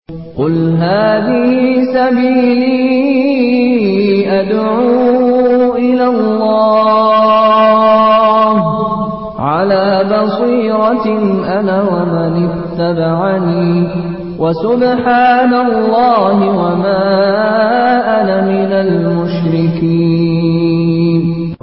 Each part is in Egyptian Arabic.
قل هذه سبيلي أدعو إلى الله على بصيرة أنا ومن اتبعني وسبحان الله وما أنا من المشركين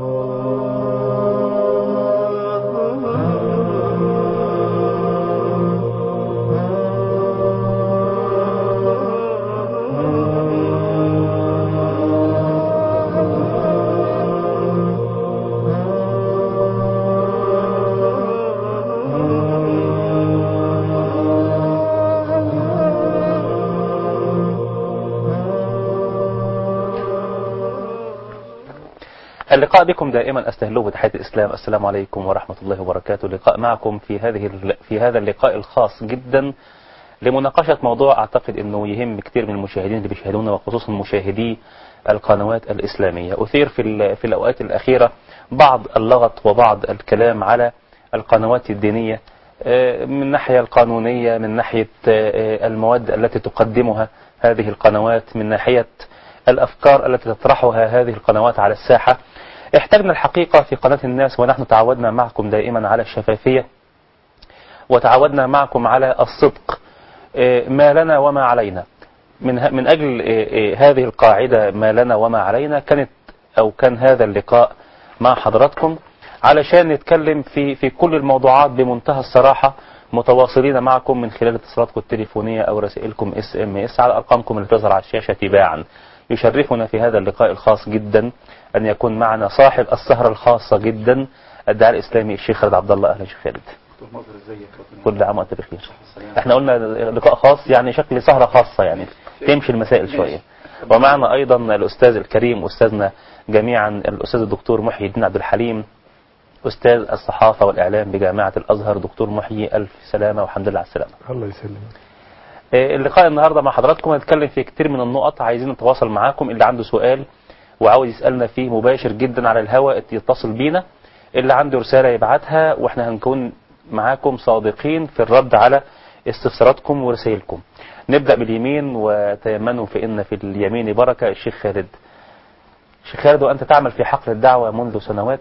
اللقاء بكم دائما استهلوه بتحية الإسلام السلام عليكم ورحمة الله وبركاته اللقاء معكم في هذه في هذا اللقاء الخاص جدا لمناقشة موضوع أعتقد أنه يهم كثير من المشاهدين اللي بيشاهدونا وخصوصا مشاهدي القنوات الإسلامية أثير في في الأوقات الأخيرة بعض اللغط وبعض الكلام على القنوات الدينية من الناحية القانونية من ناحية المواد التي تقدمها هذه القنوات من ناحية الأفكار التي تطرحها هذه القنوات على الساحة احتاجنا الحقيقة في قناة الناس ونحن تعودنا معكم دائما على الشفافية وتعودنا معكم على الصدق ما لنا وما علينا من من أجل هذه القاعدة ما لنا وما علينا كانت أو كان هذا اللقاء مع حضراتكم علشان نتكلم في في كل الموضوعات بمنتهى الصراحة متواصلين معكم من خلال اتصالاتكم التليفونية أو رسائلكم اس ام اس على أرقامكم اللي تظهر على الشاشة تباعا يشرفنا في هذا اللقاء الخاص جدا أن يكون معنا صاحب السهرة الخاصة جدا الداعي الإسلامي الشيخ خالد عبد الله أهلا شيخ خالد كل عام وأنت بخير احنا قلنا لقاء خاص يعني شكل سهرة خاصة يعني تمشي المسائل شوية ومعنا أيضا الأستاذ الكريم أستاذنا جميعا الأستاذ الدكتور محيي الدين عبد الحليم أستاذ الصحافة والإعلام بجامعة الأزهر دكتور محيي ألف سلامة والحمد لله على السلامة الله يسلمك اللقاء النهاردة مع حضراتكم هنتكلم في كتير من النقط عايزين نتواصل معاكم اللي عنده سؤال وعاوز يسألنا فيه مباشر جدا على الهواء يتصل بينا اللي عنده رسالة يبعتها واحنا هنكون معاكم صادقين في الرد على استفساراتكم ورسائلكم نبدأ باليمين وتيمنوا فإن في اليمين بركة الشيخ خالد الشيخ خالد وأنت تعمل في حقل الدعوة منذ سنوات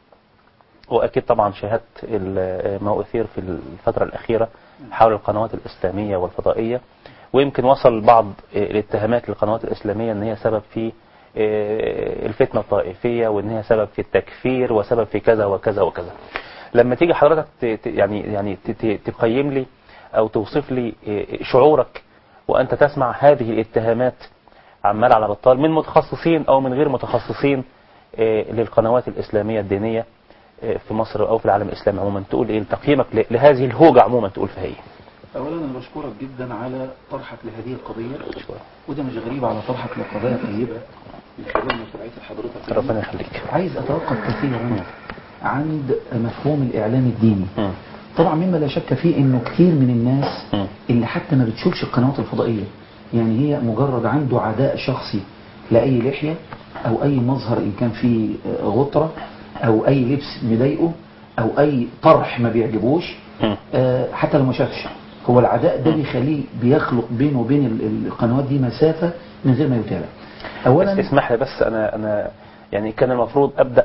وأكيد طبعا شاهدت ما أثير في الفترة الأخيرة حول القنوات الإسلامية والفضائية ويمكن وصل بعض الاتهامات للقنوات الإسلامية أن هي سبب في الفتنة الطائفية وأن هي سبب في التكفير وسبب في كذا وكذا وكذا لما تيجي حضرتك يعني يعني تقيم لي أو توصف لي شعورك وأنت تسمع هذه الاتهامات عمال على بطال من متخصصين أو من غير متخصصين للقنوات الإسلامية الدينية في مصر أو في العالم الإسلامي عموما تقول إيه تقييمك لهذه الهوجة عموما تقول فيها إيه أولا أنا بشكرك جدا على طرحك لهذه القضية وده مش غريب على طرحك لقضايا طيبة من خلال متابعة حضرتك ربنا يخليك عايز أتوقف كثيرا عند مفهوم الإعلام الديني م. طبعا مما لا شك فيه إنه كثير من الناس م. اللي حتى ما بتشوفش القنوات الفضائية يعني هي مجرد عنده عداء شخصي لأي لحية أو أي مظهر إن كان فيه غطرة أو أي لبس مضايقه أو أي طرح ما بيعجبوش م. آه، حتى لو ما شافش هو العداء ده بيخليه بيخلق بينه وبين ال- القنوات دي مسافة من غير ما يتابع بس أولا اسمح لي بس أنا أنا يعني كان المفروض أبدأ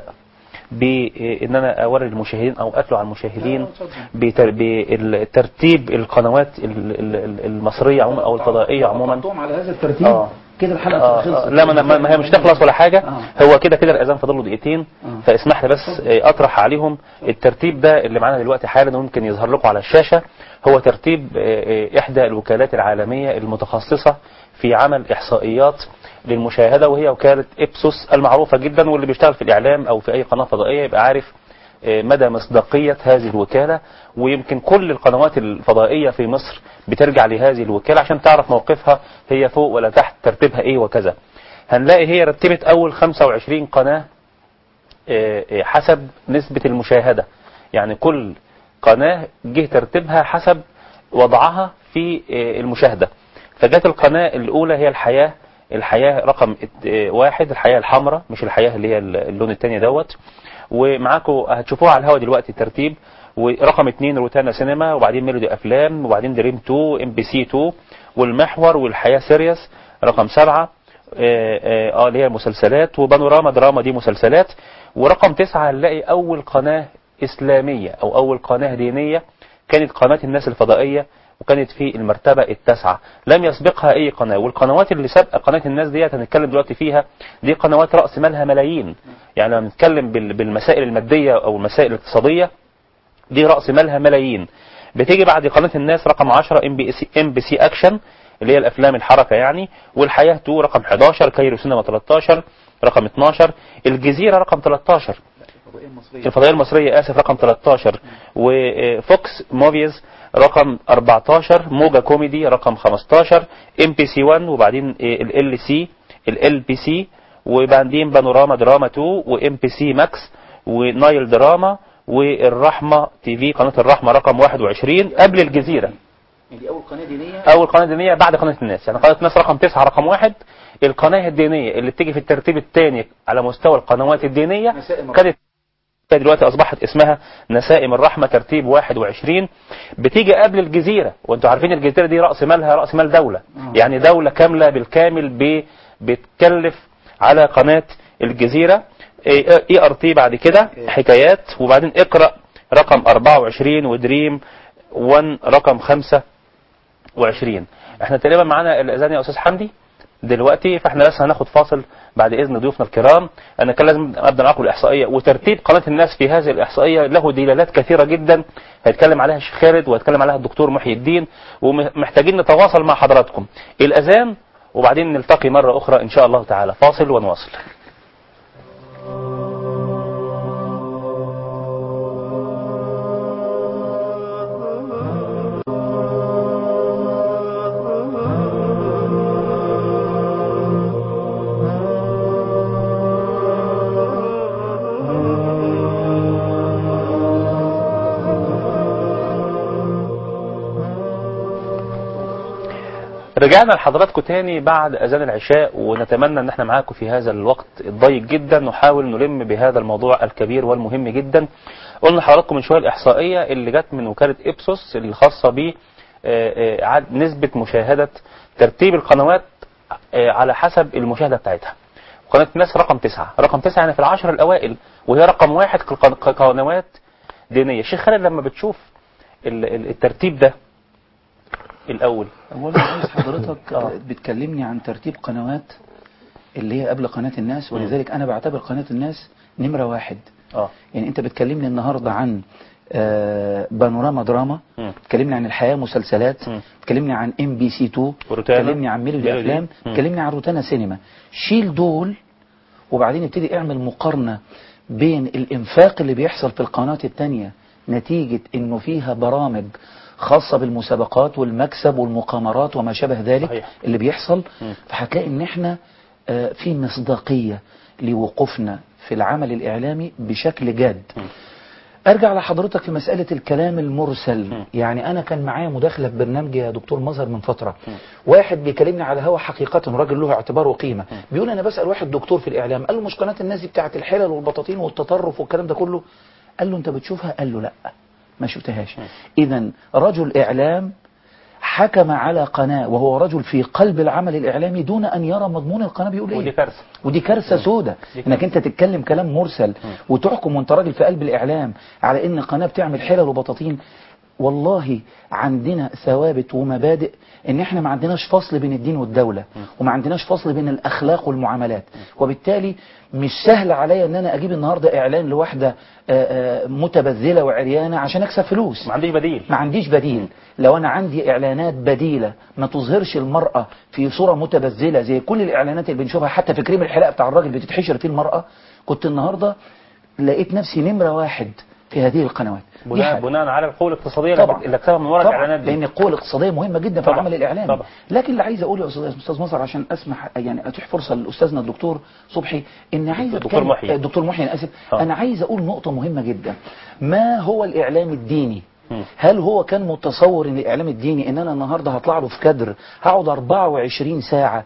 بإن أنا أوري المشاهدين أو أتلو على المشاهدين بتر- بترتيب القنوات ال- ال- المصرية عموما أو الفضائية عموما قطعتهم على هذا الترتيب آه. كده الحلقة آه تبقى آه خلصت لا ما, أنا- ما ما هي مش تخلص ولا حاجة آه. هو كده كده الأذان فاضل له دقيقتين آه. فاسمح لي بس آه، أطرح عليهم الترتيب ده اللي معانا دلوقتي حالا ويمكن يظهر لكم على الشاشة هو ترتيب آه، آه، إحدى الوكالات العالمية المتخصصة في عمل إحصائيات للمشاهدة وهي وكالة إبسوس المعروفة جدا واللي بيشتغل في الإعلام أو في أي قناة فضائية يبقى عارف آه، مدى مصداقية هذه الوكالة ويمكن كل القنوات الفضائية في مصر بترجع لهذه الوكالة عشان تعرف موقفها هي فوق ولا تحت ترتيبها ايه وكذا هنلاقي هي رتبت اول 25 قناة آه، آه، حسب نسبة المشاهدة يعني كل قناة جه ترتيبها حسب وضعها في آه، المشاهدة فجت القناة الأولى هي الحياة الحياة رقم ات- آه، واحد الحياة الحمراء مش الحياة اللي هي اللون التاني دوت ومعاكم هتشوفوها على الهوا دلوقتي ترتيب ورقم اتنين روتانا سينما وبعدين ميلودي افلام وبعدين دريم 2 ام بي سي 2 والمحور والحياة سيريس رقم سبعة اه اه آه، اللي هي المسلسلات وبانوراما دراما دي مسلسلات ورقم تسعة هنلاقي أول قناة إسلامية أو أول قناة دينية كانت قناة الناس الفضائية وكانت في المرتبة التاسعة لم يسبقها أي قناة والقنوات اللي سابقة قناة الناس ديت هنتكلم دلوقتي فيها دي قنوات رأس مالها ملايين يعني لما نتكلم بال- بالمسائل المادية أو المسائل الاقتصادية دي رأس مالها ملايين بتيجي بعد قناة الناس رقم 10 ام بي سي ام بي سي اكشن اللي هي الافلام الحركة يعني والحياة 2 رقم 11 كايرو سينما 13 رقم 12 الجزيرة رقم 13 الفضائية المصرية آسف رقم 13 وفوكس موفيز رقم 14 موجة كوميدي رقم 15 ام بي سي 1 وبعدين ال ال سي ال بي سي وبعدين بانوراما دراما 2 وام بي سي ماكس ونايل دراما والرحمة تي في قناة الرحمة رقم 21 قبل الجزيرة دي اول قناه دينيه اول قناه دينيه بعد قناه الناس يعني قناه الناس رقم تسعة رقم واحد القناه الدينيه اللي بتيجي في الترتيب الثاني على مستوى القنوات الدينيه نسائم الرحمة. كانت دلوقتي اصبحت اسمها نسائم الرحمه ترتيب 21 بتيجي قبل الجزيره وانتوا عارفين الجزيره دي راس مالها راس مال دوله يعني دوله كامله بالكامل ب- بتكلف على قناه الجزيره اي ار تي بعد كده حكايات وبعدين اقرا رقم 24 ودريم 1 رقم 5 وعشرين احنا تقريبا معانا الاذان يا استاذ حمدي دلوقتي فاحنا بس هناخد فاصل بعد اذن ضيوفنا الكرام انا كان لازم ابدا معاكم الاحصائيه وترتيب قناه الناس في هذه الاحصائيه له دلالات كثيره جدا هيتكلم عليها الشيخ خالد وهيتكلم عليها الدكتور محي الدين ومحتاجين نتواصل مع حضراتكم الاذان وبعدين نلتقي مره اخرى ان شاء الله تعالى فاصل ونواصل رجعنا لحضراتكم تاني بعد اذان العشاء ونتمنى ان احنا معاكم في هذا الوقت الضيق جدا نحاول نلم بهذا الموضوع الكبير والمهم جدا قلنا لحضراتكم من شويه الاحصائيه اللي جت من وكاله ابسوس اللي خاصه ب آه، آه، عد- نسبه مشاهده ترتيب القنوات آه، على حسب المشاهده بتاعتها قناه الناس رقم تسعة رقم تسعة يعني في العشر الاوائل وهي رقم واحد كقن- كقنوات دينيه الشيخ خالد لما بتشوف ال- ال- الترتيب ده الاول اولا عايز حضرتك آه. بتكلمني عن ترتيب قنوات اللي هي قبل قناه الناس ولذلك انا بعتبر قناه الناس نمره واحد اه يعني انت بتكلمني النهارده عن آه، بانوراما دراما مم. بتكلمني عن الحياه مسلسلات مم. بتكلمني عن ام بي سي 2 وروتانا. بتكلمني عن ميلودي ميلودي. افلام مم. بتكلمني عن روتانا سينما شيل دول وبعدين ابتدي اعمل مقارنه بين الانفاق اللي بيحصل في القناه الثانيه نتيجه انه فيها برامج خاصه بالمسابقات والمكسب والمقامرات وما شابه ذلك صحيح. اللي بيحصل مم. فهتلاقي ان احنا آه، في مصداقيه لوقوفنا في العمل الاعلامي بشكل جاد ارجع لحضرتك في مسألة الكلام المرسل يعني انا كان معايا مداخلة في برنامج يا دكتور مظهر من فترة واحد بيكلمني على هوا حقيقة راجل له اعتبار وقيمة بيقول انا بسأل واحد دكتور في الاعلام قال له مش قناة الناس دي بتاعت الحلل والبطاطين والتطرف والكلام ده كله قال له انت بتشوفها قال له لا ما شفتهاش اذا رجل اعلام حكم على قناة وهو رجل في قلب العمل الإعلامي دون أن يرى مضمون القناة بيقول إيه ودي كارثه ودي كارثة سودة دي انك انت تتكلم كلام مرسل وتحكم وانت راجل في قلب الاعلام على ان قناة بتعمل حلل وبطاطين والله عندنا ثوابت ومبادئ ان احنا ما عندناش فصل بين الدين والدولة وما عندناش فصل بين الاخلاق والمعاملات وبالتالي مش سهل عليا ان انا اجيب النهاردة اعلان لواحدة آه، آه، متبذلة وعريانة عشان اكسب فلوس ما عنديش بديل ما عنديش بديل لو انا عندي اعلانات بديلة ما تظهرش المرأة في صورة متبذلة زي كل الاعلانات اللي بنشوفها حتى في كريم الحلاقة بتاع الراجل بتتحشر فيه المرأة كنت النهاردة لقيت نفسي نمرة واحد في هذه القنوات دي بناء حاجة. بناء على القوه الاقتصاديه طبعا اللي اكتسبها من ورا طبعا الاعلانات دي لان القوه الاقتصاديه مهمه جدا في طبعا. العمل الاعلامي طبعا. لكن اللي عايز اقوله يا استاذ استاذ مصر عشان اسمح يعني اتيح فرصه لاستاذنا الدكتور صبحي ان عايز الدكتور أتكلم- محيي. الدكتور محيي انا اسف آه. انا عايز اقول نقطه مهمه جدا ما هو الاعلام الديني مم. هل هو كان متصور ان الاعلام الديني ان انا النهارده هطلع له في كادر هقعد 24 ساعه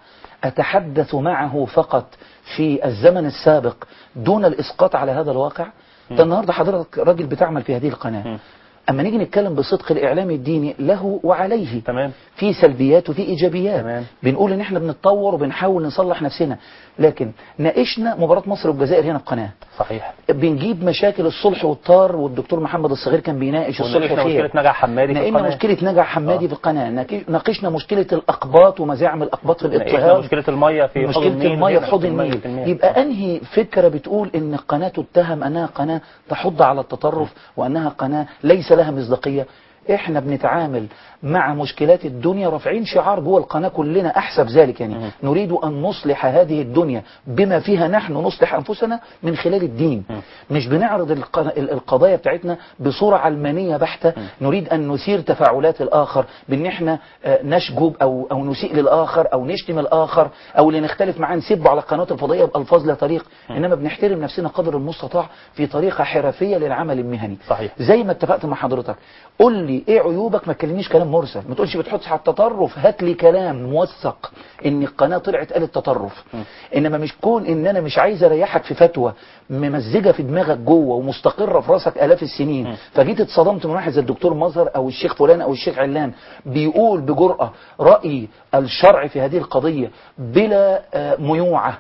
اتحدث معه فقط في الزمن السابق دون الاسقاط على هذا الواقع ده النهارده حضرتك راجل بتعمل في هذه القناه اما نيجي نتكلم بصدق الاعلام الديني له وعليه تمام في سلبيات وفي ايجابيات تمام. بنقول ان احنا بنتطور وبنحاول نصلح نفسنا لكن ناقشنا مباراه مصر والجزائر هنا في قناه صحيح بنجيب مشاكل الصلح والطار والدكتور محمد الصغير كان بيناقش الصلح وناقشنا خير مشكله نجع حمادي في ناقشنا القناه مشكله نجع حمادي آه. في القناه ناقش- ناقشنا مشكله الاقباط ومزاعم الاقباط في ناقشنا الاضطهاد مشكله الميه في حوض مشكلة النيل المية هنا في حوض في المية- النيل في المياه. يبقى أنهي فكرة بتقول إن القناة تتهم أنها قناة تحض على التطرف وأنها قناة ليس لها مصداقية احنا بنتعامل مع مشكلات الدنيا رافعين شعار جوه القناة كلنا احسب ذلك يعني مم. نريد ان نصلح هذه الدنيا بما فيها نحن نصلح انفسنا من خلال الدين مم. مش بنعرض الق- ال- القضايا بتاعتنا بصورة علمانية بحتة نريد ان نثير تفاعلات الاخر بان احنا آه، نشجب او او نسيء للاخر او نشتم الاخر او اللي نختلف معاه نسبه على القنوات الفضائيه بالفاظ لا طريق انما بنحترم نفسنا قدر المستطاع في طريقه حرفيه للعمل المهني صحيح. زي ما اتفقت مع حضرتك قول لي ايه عيوبك ما تكلمنيش كلام مرسل ما تقولش بتحط على التطرف هات لي كلام موثق ان القناه طلعت قالت تطرف انما مش كون ان انا مش عايز اريحك في فتوى ممزجه في دماغك جوه ومستقره في راسك الاف السنين فجيت اتصدمت من واحد زي الدكتور مظهر او الشيخ فلان او الشيخ علان بيقول بجرأه راي الشرع في هذه القضيه بلا آه، ميوعه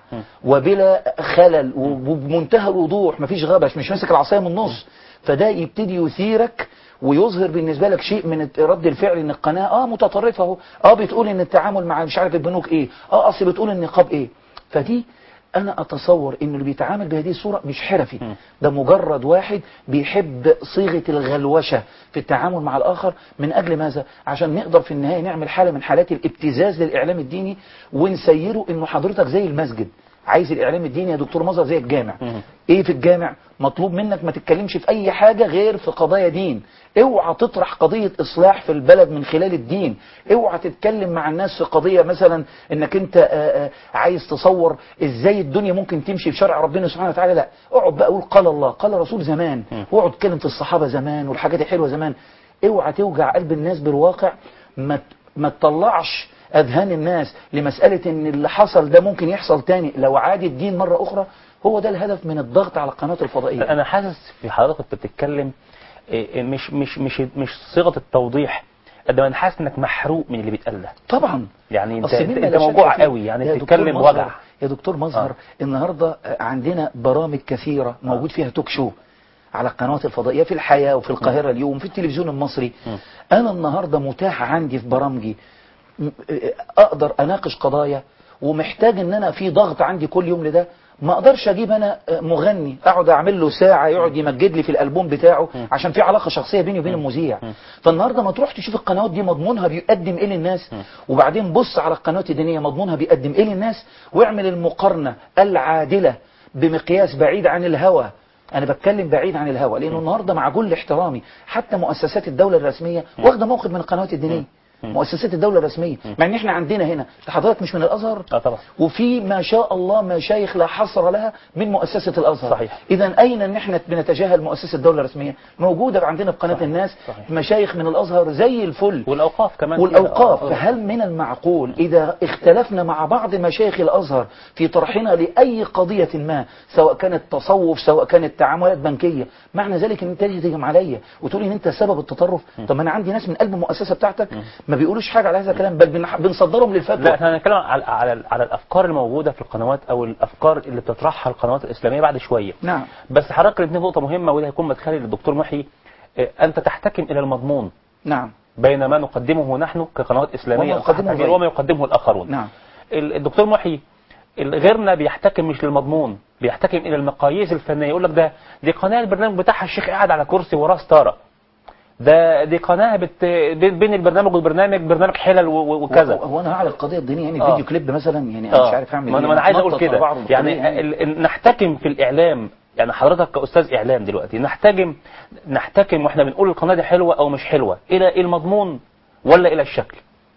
وبلا خلل وبمنتهى الوضوح مفيش غبش مش ماسك العصايه من النص فده يبتدي يثيرك ويظهر بالنسبه لك شيء من رد الفعل ان القناه اه متطرفه اهو اه بتقول ان التعامل مع مش عارف البنوك ايه اه اصل بتقول النقاب ايه فدي انا اتصور ان اللي بيتعامل بهذه الصوره مش حرفي ده مجرد واحد بيحب صيغه الغلوشه في التعامل مع الاخر من اجل ماذا عشان نقدر في النهايه نعمل حاله من حالات الابتزاز للاعلام الديني ونسيره انه حضرتك زي المسجد عايز الاعلام الديني يا دكتور مظهر زي الجامع ايه في الجامع مطلوب منك ما تتكلمش في اي حاجه غير في قضايا دين اوعى تطرح قضيه اصلاح في البلد من خلال الدين اوعى تتكلم مع الناس في قضيه مثلا انك انت آه، آه، عايز تصور ازاي الدنيا ممكن تمشي بشرع ربنا سبحانه وتعالى لا اقعد بقى قول قال الله قال رسول زمان واقعد اتكلم في الصحابه زمان والحاجات الحلوه زمان اوعى توجع قلب الناس بالواقع ما ت- ما تطلعش اذهان الناس لمساله ان اللي حصل ده ممكن يحصل تاني لو عاد الدين مره اخرى هو ده الهدف من الضغط على القناه الفضائيه انا حاسس في حضرتك كنت بتتكلم إيه، مش مش مش مش صيغه التوضيح قد ما انا حاسس انك محروق من اللي بيتقال ده طبعا يعني انت أصل انت, مما انت لا شك موجوع فيه. قوي يعني يا دكتور بتتكلم مظهر- بوجع يا دكتور مظهر آه. النهارده عندنا برامج كثيره موجود فيها توك شو على القنوات الفضائيه في الحياه وفي القاهره اليوم في التلفزيون المصري انا النهارده متاح عندي في برامجي م- اقدر اناقش قضايا ومحتاج ان انا في ضغط عندي كل يوم لده ما اقدرش اجيب انا مغني اقعد اعمل له ساعه يقعد يمجد لي في الالبوم بتاعه عشان في علاقه شخصيه بيني وبين المذيع فالنهارده ما تروح تشوف القنوات دي مضمونها بيقدم ايه للناس وبعدين بص على القنوات الدينيه مضمونها بيقدم ايه للناس واعمل المقارنه العادله بمقياس بعيد عن الهوى انا بتكلم بعيد عن الهوى لانه النهارده مع كل احترامي حتى مؤسسات الدوله الرسميه واخده موقف من القنوات الدينيه مؤسسات الدوله الرسميه مع ان احنا عندنا هنا حضرتك مش من الازهر اه طبعا وفي ما شاء الله مشايخ لا حصر لها من مؤسسة الأزهر صحيح. إذا أين أن احنا بنتجاهل مؤسسة الدولة الرسمية موجودة عندنا في قناة صحيح. الناس صحيح. مشايخ من الأزهر زي الفل والاوقاف كمان والأوقاف آه. فهل من المعقول إذا اختلفنا مع بعض مشايخ الأزهر في طرحنا لأي قضية ما سواء كانت تصوف سواء كانت تعاملات بنكية معنى ذلك أن أنت تيجي تهجم عليا وتقول إن أنت سبب التطرف طب ما أنا عندي ناس من قلب المؤسسة بتاعتك ما بيقولوش حاجة على هذا الكلام بل بنح- بنصدرهم للفتوى لا احنا هنتكلم على على على الافكار الموجوده في القنوات او الافكار اللي بتطرحها القنوات الاسلاميه بعد شويه نعم بس حضرتك الاثنين نقطه مهمه وده هيكون مدخلي للدكتور محي اه، انت تحتكم الى المضمون نعم بين ما نقدمه نحن كقنوات اسلاميه وما يقدمه تحت- الغير. وما يقدمه الاخرون نعم ال- الدكتور محي ال- غيرنا بيحتكم مش للمضمون بيحتكم الى المقاييس الفنيه يقول لك ده دي قناه البرنامج بتاعها الشيخ قاعد على كرسي وراه ستاره ده دي قناه بت بين بين البرنامج والبرنامج برنامج حلل و- و- وكذا هو هو انا هعرض القضيه الدينيه يعني آه. فيديو كليب مثلا يعني انا مش عارف اعمل ما ايه انا ما أنا عايز اقول نطط كده على بعض يعني بالطريقة ال- ال- نحتكم في الاعلام يعني حضرتك كاستاذ اعلام دلوقتي نحتكم نحتكم واحنا بنقول القناه دي حلوه او مش حلوه الى المضمون ولا الى الشكل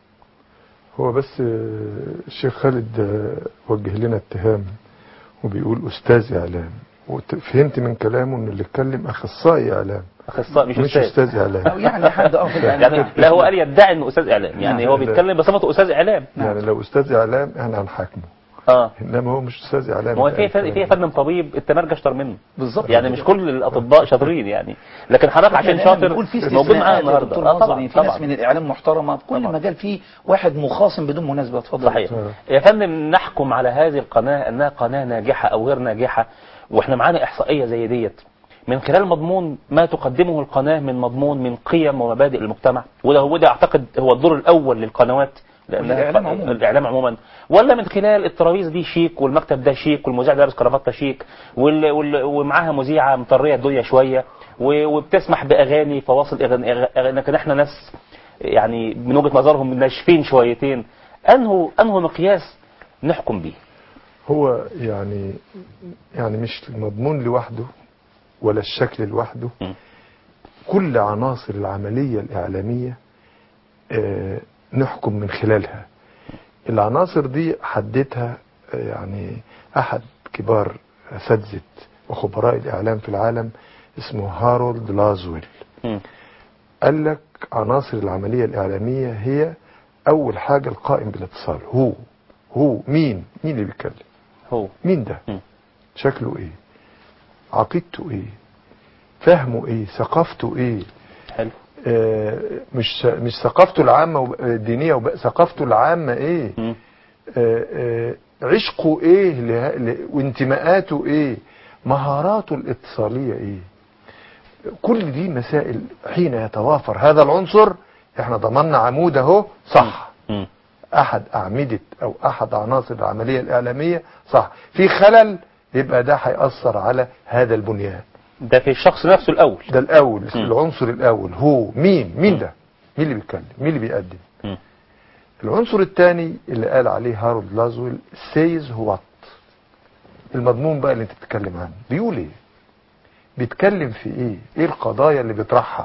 هو بس آه، الشيخ خالد آه، وجه لنا اتهام وبيقول استاذ اعلام وفهمت من كلامه ان اللي اتكلم اخصائي اعلام اخصائي مش, مش استاذ استاذ أو اعلام يعني حد اه في يعني الإعلام. لا هو قال يدعي انه استاذ اعلام يعني نعم. هو بيتكلم بصفته استاذ اعلام يعني لو استاذ اعلام احنا هنحاكمه اه انما هو مش استاذ اعلام ما هو في فن- في فن طبيب التمرج اشطر منه بالظبط يعني مش كل الاطباء شاطرين يعني لكن حضرتك عشان إحنا شاطر بنقول في موجود معانا استثناءات يا النهارده دكتور آه نظري طبعا في ناس طبعا من الاعلام محترمه في كل طبعا. مجال في واحد مخاصم بدون مناسبه اتفضل صحيح يا فندم نحكم على هذه القناة أنها قناة ناجحة أو غير ناجحة وإحنا معانا إحصائية زي ديت من خلال مضمون ما تقدمه القناة من مضمون من قيم ومبادئ المجتمع وده هو ده أعتقد هو الدور الأول للقنوات لأنها والإعلام عموما. الإعلام عموما ولا من خلال الترابيز دي شيك والمكتب ده شيك والمذيع ده لابس كرافته شيك وال... وال... ومعاها مذيعة مطرية الدنيا شوية و... وبتسمح بأغاني فواصل أغاني أغاني لكن إحنا ناس يعني من وجهة نظرهم ناشفين شويتين أنه أنه مقياس نحكم به هو يعني يعني مش المضمون لوحده ولا الشكل لوحده م. كل عناصر العملية الإعلامية آه، نحكم من خلالها العناصر دي حددها آه، يعني أحد كبار أساتذة وخبراء الإعلام في العالم اسمه هارولد لازويل مم. قال لك عناصر العملية الإعلامية هي أول حاجة القائم بالاتصال هو هو مين مين اللي بيتكلم هو مين ده مم. شكله ايه عقيدته ايه فهمه ايه ثقافته ايه حلو آه مش مش ثقافته العامة وب- الدينية وب- ثقافته العامة ايه مم. آه آه عشقه ايه له- ل- وانتماءاته ايه مهاراته الاتصالية ايه كل دي مسائل حين يتوافر هذا العنصر احنا ضمننا عمود اهو صح مم. احد اعمدة او احد عناصر العملية الاعلامية صح في خلل يبقى ده هيأثر على هذا البنيان ده في الشخص نفسه الأول ده الاول مم. العنصر الاول هو مين مين ده مين اللي بيتكلم مين اللي بيقدم مم. العنصر الثاني اللي قال عليه هارولد لازويل سيز هوات المضمون بقى اللي انت بتتكلم عنه بيقول ايه بيتكلم في ايه ايه القضايا اللي بيطرحها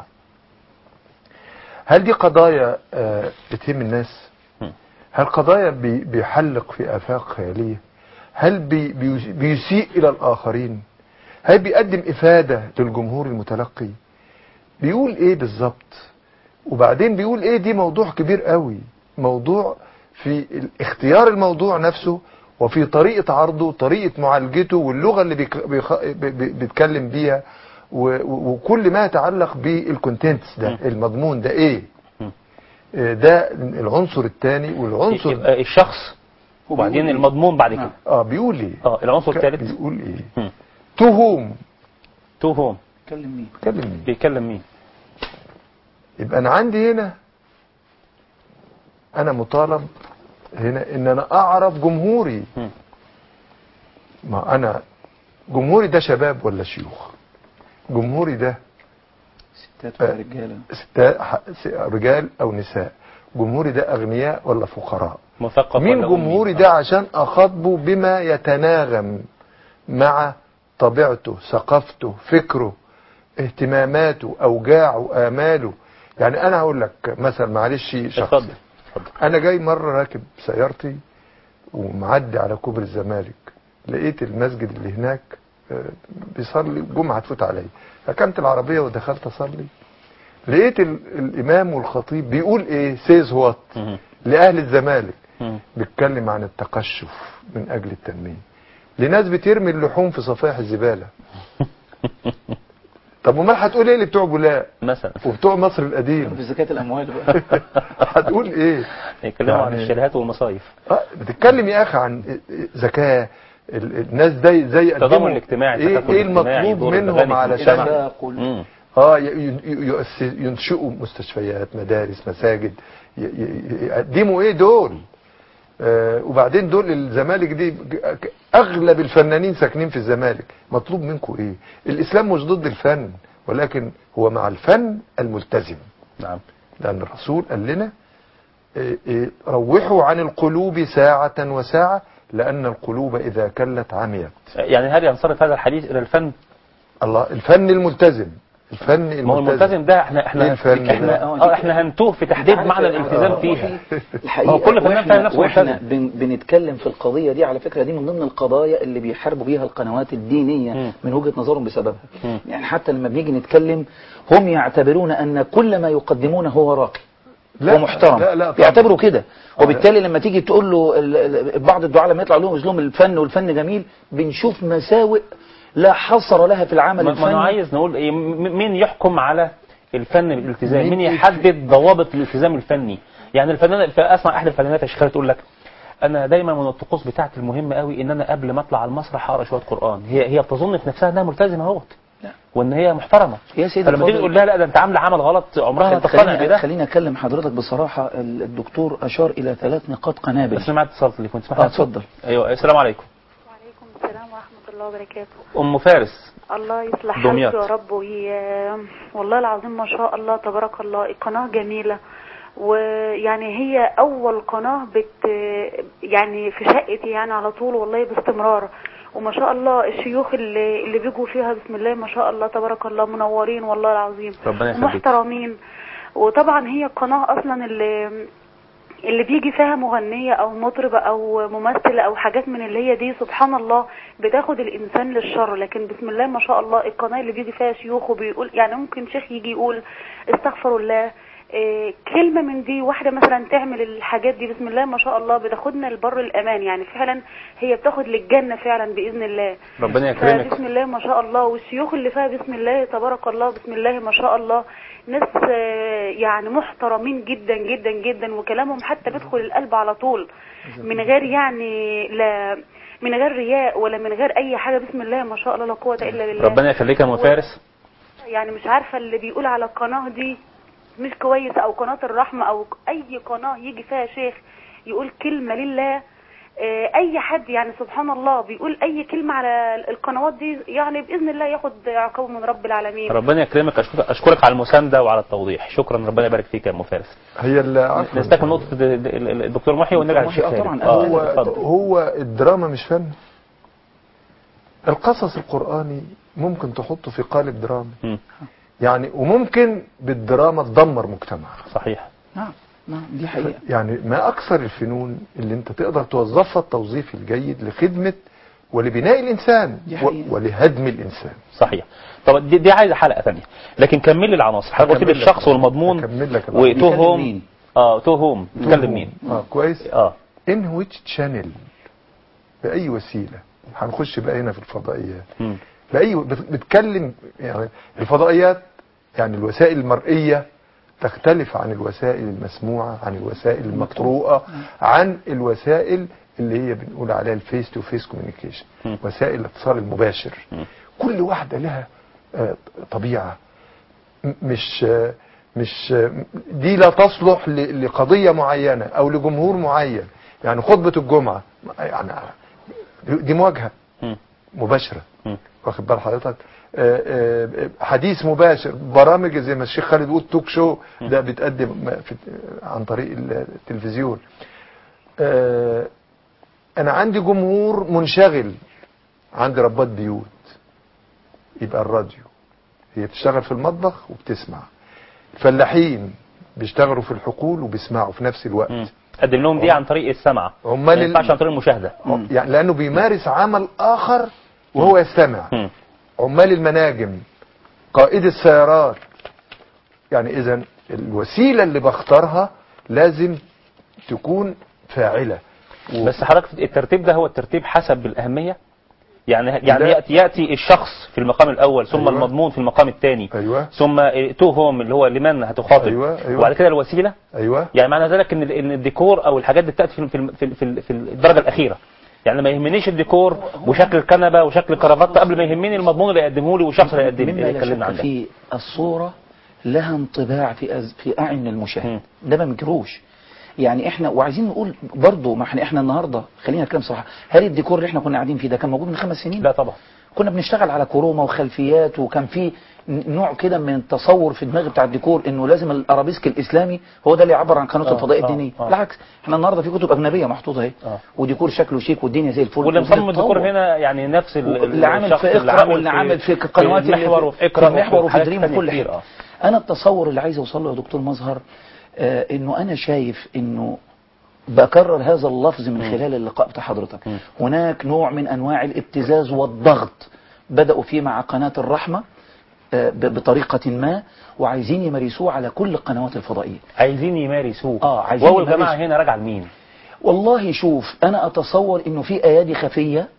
هل دي قضايا آه، بتهم الناس مم. هل قضايا بي- بيحلق في افاق خياليه هل بي بي- بيسيء الى الاخرين هل بيقدم افاده للجمهور المتلقي بيقول ايه بالظبط وبعدين بيقول ايه دي موضوع كبير قوي موضوع في ال- اختيار الموضوع نفسه وفي طريقة عرضه طريقة معالجته واللغة اللي بيك- بيخ- بي- بي- بيتكلم بيها و- و- وكل ما يتعلق بالكونتنتس ده م. المضمون ده ايه م. آه، ده العنصر الثاني والعنصر يبقى الشخص وبعدين المضمون بعد كده نعم. اه بيقول ايه اه العنصر الثالث بيقول ايه مم. تو هوم تو هوم كلم مين كلم مين بيكلم مين يبقى انا عندي هنا انا مطالب هنا ان انا اعرف جمهوري مم. ما انا جمهوري ده شباب ولا شيوخ جمهوري ده ستات ولا رجاله ستا- ح- س- رجال او نساء جمهوري ده اغنياء ولا فقراء مثقف مين ولا أمي؟ جمهوري ده عشان اخاطبه بما يتناغم مع طبيعته ثقافته فكره اهتماماته اوجاعه اماله يعني انا هقول لك مثلا معلش شخص اتفضل اتفضل انا جاي مره راكب سيارتي ومعدي على كوبري الزمالك لقيت المسجد اللي هناك آه، بيصلي جمعه تفوت عليا ركنت العربيه ودخلت اصلي لقيت ال- الامام والخطيب بيقول ايه سيز وات مم. لاهل الزمالك مم. بيتكلم عن التقشف من اجل التنميه لناس بترمي اللحوم في صفائح الزباله طب امال هتقول ايه اللي بتوع بولاق مثلا وبتوع مصر في القديم زكاه الاموال بقى هتقول ايه يتكلموا عن يعني- الشاليهات والمصايف آه، بتتكلم يا اخي عن زكاه ال- الناس زي زي التضامن يقدموا الاجتماعي ايه, التكافل إيه الاجتماعي، المطلوب دور منهم الأغاني في علشان المجتمع. يقول مم. اه ي- ي- يؤسس- ينشئوا مستشفيات مدارس مساجد ي- ي- يقدموا ايه دول آه وبعدين دول الزمالك دي ج- اغلب الفنانين ساكنين في الزمالك مطلوب منكم ايه الاسلام مش ضد الفن ولكن هو مع الفن الملتزم نعم لأن الرسول قال لنا إيه إيه روحوا عن القلوب ساعة وساعة لأن القلوب إذا كلت عميت يعني هل ينصرف هذا الحديث الى الفن الله الفن الملتزم الفن ما هو الملتزم الملتزم ده احنا إيه احنا الفن احنا ده؟ اه احنا هنتوه في تحديد معنى الالتزام آه، فيها الحقيقه هو كل فنان وإحنا- فاهم نفسه واحنا ملتزم. بن بنتكلم في القضيه دي على فكره دي من ضمن القضايا اللي بيحاربوا بيها القنوات الدينيه مم. من وجهه نظرهم بسببها مم. يعني حتى لما بنيجي نتكلم هم يعتبرون ان كل ما يقدمونه هو راقي لا، ومحترم لا، لا، طبعا. بيعتبروا كده وبالتالي لما تيجي تقول له ال- ال- بعض الدعاء لما يطلع لهم اسلوب الفن والفن جميل بنشوف مساوئ لا حصر لها في العمل ما ما انا الفني عايز نقول ايه م- مين يحكم على الفن بالالتزام مين مين يح- يحدد ضوابط الالتزام الفني يعني الفنان اسمع احد الفنانات يا شيخ تقول لك انا دايما من الطقوس بتاعتي المهمه قوي ان انا قبل ما اطلع على المسرح اقرا شويه قران هي هي بتظن في نفسها انها ملتزمه اهوت لا. وان هي محترمه يا سيدي فلما تيجي الفاضل، تقول لها لا ده انت عامله عمل غلط عمرها ما تقتنع خليني بده خليني اكلم حضرتك بصراحه ال- الدكتور اشار الى ثلاث نقاط قنابل بس انا معايا اتصال تليفون تسمح اه لي اتفضل ايوه السلام عليكم وعليكم السلام ورحمة الله وبركاته ام فارس الله يصلح دمياط. حالته يا رب وي... والله العظيم ما شاء الله تبارك الله القناة جميلة ويعني هي أول قناة بت يعني في شقتي يعني على طول والله باستمرار وما شاء الله الشيوخ اللي اللي بيجوا فيها بسم الله ما شاء الله تبارك الله منورين والله العظيم ربنا يخليك محترمين وطبعا هي القناة أصلا اللي اللي بيجي فيها مغنية او مطربة او ممثلة او حاجات من اللي هي دي سبحان الله بتاخد الانسان للشر لكن بسم الله ما شاء الله القناة اللي بيجي فيها شيوخ وبيقول يعني ممكن شيخ يجي يقول استغفر الله إيه كلمة من دي واحدة مثلا تعمل الحاجات دي بسم الله ما شاء الله بتاخدنا لبر الامان يعني فعلا هي بتاخد للجنة فعلا باذن الله ربنا يكرمك بسم الله ما شاء الله والشيوخ اللي فيها بسم الله تبارك الله بسم الله ما شاء الله ناس آه، يعني محترمين جدا جدا جدا وكلامهم حتى بيدخل القلب على طول من غير يعني لا من غير رياء ولا من غير اي حاجه بسم الله ما شاء الله لا قوه الا بالله ربنا يخليك يا ام فارس يعني مش عارفه اللي بيقول على القناه دي مش كويس او قناه الرحمه او اي قناه يجي فيها شيخ يقول كلمه لله آه، اي حد يعني سبحان الله بيقول اي كلمه على القنوات دي يعني باذن الله ياخد عقابه من رب العالمين ربنا يكرمك أشكرك, اشكرك على المسانده وعلى التوضيح شكرا ربنا يبارك فيك يا ام فارس هي اللي عفوا. نستكمل نقطه د- د- الدكتور محي ونرجع محي، للشيخ آه خالد. طبعاً. آه، هو اتفضل. هو الدراما مش فن القصص القرآني ممكن تحطه في قالب درامي مم. يعني وممكن بالدراما تدمر مجتمع صحيح نعم نعم دي حقيقه يعني ما أكثر الفنون اللي أنت تقدر توظفها التوظيف الجيد لخدمة ولبناء الإنسان دي و- حقيقة. ولهدم الإنسان صحيح طب دي, دي عايزه حلقه ثانيه لكن كمل لي العناصر حضرتك قلت لي أكمل لك. الشخص والمضمون أكمل لك العناصر. وتو بيكلم هوم مين؟ اه تو هوم بتكلم مين اه كويس اه ان ويتش تشانل بأي وسيلة هنخش بقى هنا في الفضائيات مم. بأي بت- بتكلم يعني الفضائيات يعني الوسائل المرئية تختلف عن الوسائل المسموعة عن الوسائل المقروءة عن الوسائل اللي هي بنقول عليها الفيس تو فيس كوميونيكيشن مم. وسائل الاتصال المباشر مم. كل واحدة لها آه، طبيعة م- مش آه، مش آه، دي لا تصلح ل- لقضية معينة او لجمهور معين يعني خطبة الجمعة يعني دي مواجهة مم. مباشرة مم. واخد بال حضرتك آه، آه، حديث مباشر برامج زي ما الشيخ خالد بيقول توك شو ده بيتقدم في عن طريق التلفزيون آه، انا عندي جمهور منشغل عندي ربات بيوت يبقى الراديو هي بتشتغل في المطبخ وبتسمع الفلاحين بيشتغلوا في الحقول وبيسمعوا في نفس الوقت مم. قدم لهم دي عن طريق السمع عمال ما ال- ينفعش عن طريق المشاهده يعني لانه بيمارس عمل اخر وهو يستمع مم. عمال المناجم قائد السيارات يعني اذا الوسيله اللي بختارها لازم تكون فاعله و- بس حضرتك الترتيب ده هو الترتيب حسب الأهمية يعني يعني لا. يأتي, يأتي الشخص في المقام الأول ثم أيوة. المضمون في المقام الثاني ايوه ثم تو هوم اللي هو لمن هتخاطب أيوة، أيوة. وبعد كده الوسيلة ايوه يعني معنى ذلك ان ال- ان الديكور او الحاجات دي بتاتي في في في, في, في الدرجه الاخيره يعني ما يهمنيش الديكور وشكل الكنبه وشكل الكرافته قبل ما يهمني المضمون اللي يقدمه لي والشخص اللي يقدم مما اللي لا يكلمنا شك عن ده في الصورة لها انطباع في أز... في أعين المشاهد مم. ده ما منكروش يعني احنا وعايزين نقول برضه ما احنا احنا النهارده خلينا نتكلم صراحه هل الديكور اللي احنا كنا قاعدين فيه ده كان موجود من خمس سنين؟ لا طبعا كنا بنشتغل على كروما وخلفيات وكان في ن- نوع كده من التصور في دماغي بتاع الديكور انه لازم الارابيسك الاسلامي هو ده اللي يعبر عن قناه آه، الفضائيه آه، الدينيه آه. بالعكس احنا النهارده في كتب اجنبيه محطوطه اهي آه. وديكور شكله شيك والدنيا زي الفل واللي مصمم الديكور وبتتطور. هنا يعني نفس ال- ال- اللي عامل الشخص في اللي اقرا واللي عامل في قنوات اللي المحور وفي في اقرا المحور وفي حاجات دريم تانية وكل كتير، حاجه آه. انا التصور اللي عايز اوصل له يا دكتور مظهر آه انه انا شايف انه بكرر هذا اللفظ من خلال اللقاء بتاع حضرتك مم. هناك نوع من انواع الابتزاز والضغط بدأوا فيه مع قناة الرحمة آه، ب- بطريقة ما وعايزين يمارسوه على كل القنوات الفضائية عايزين يمارسوه آه، عايزين وهو الجماعة يمارسوا. هنا راجعة لمين والله شوف أنا أتصور أنه في أيادي خفية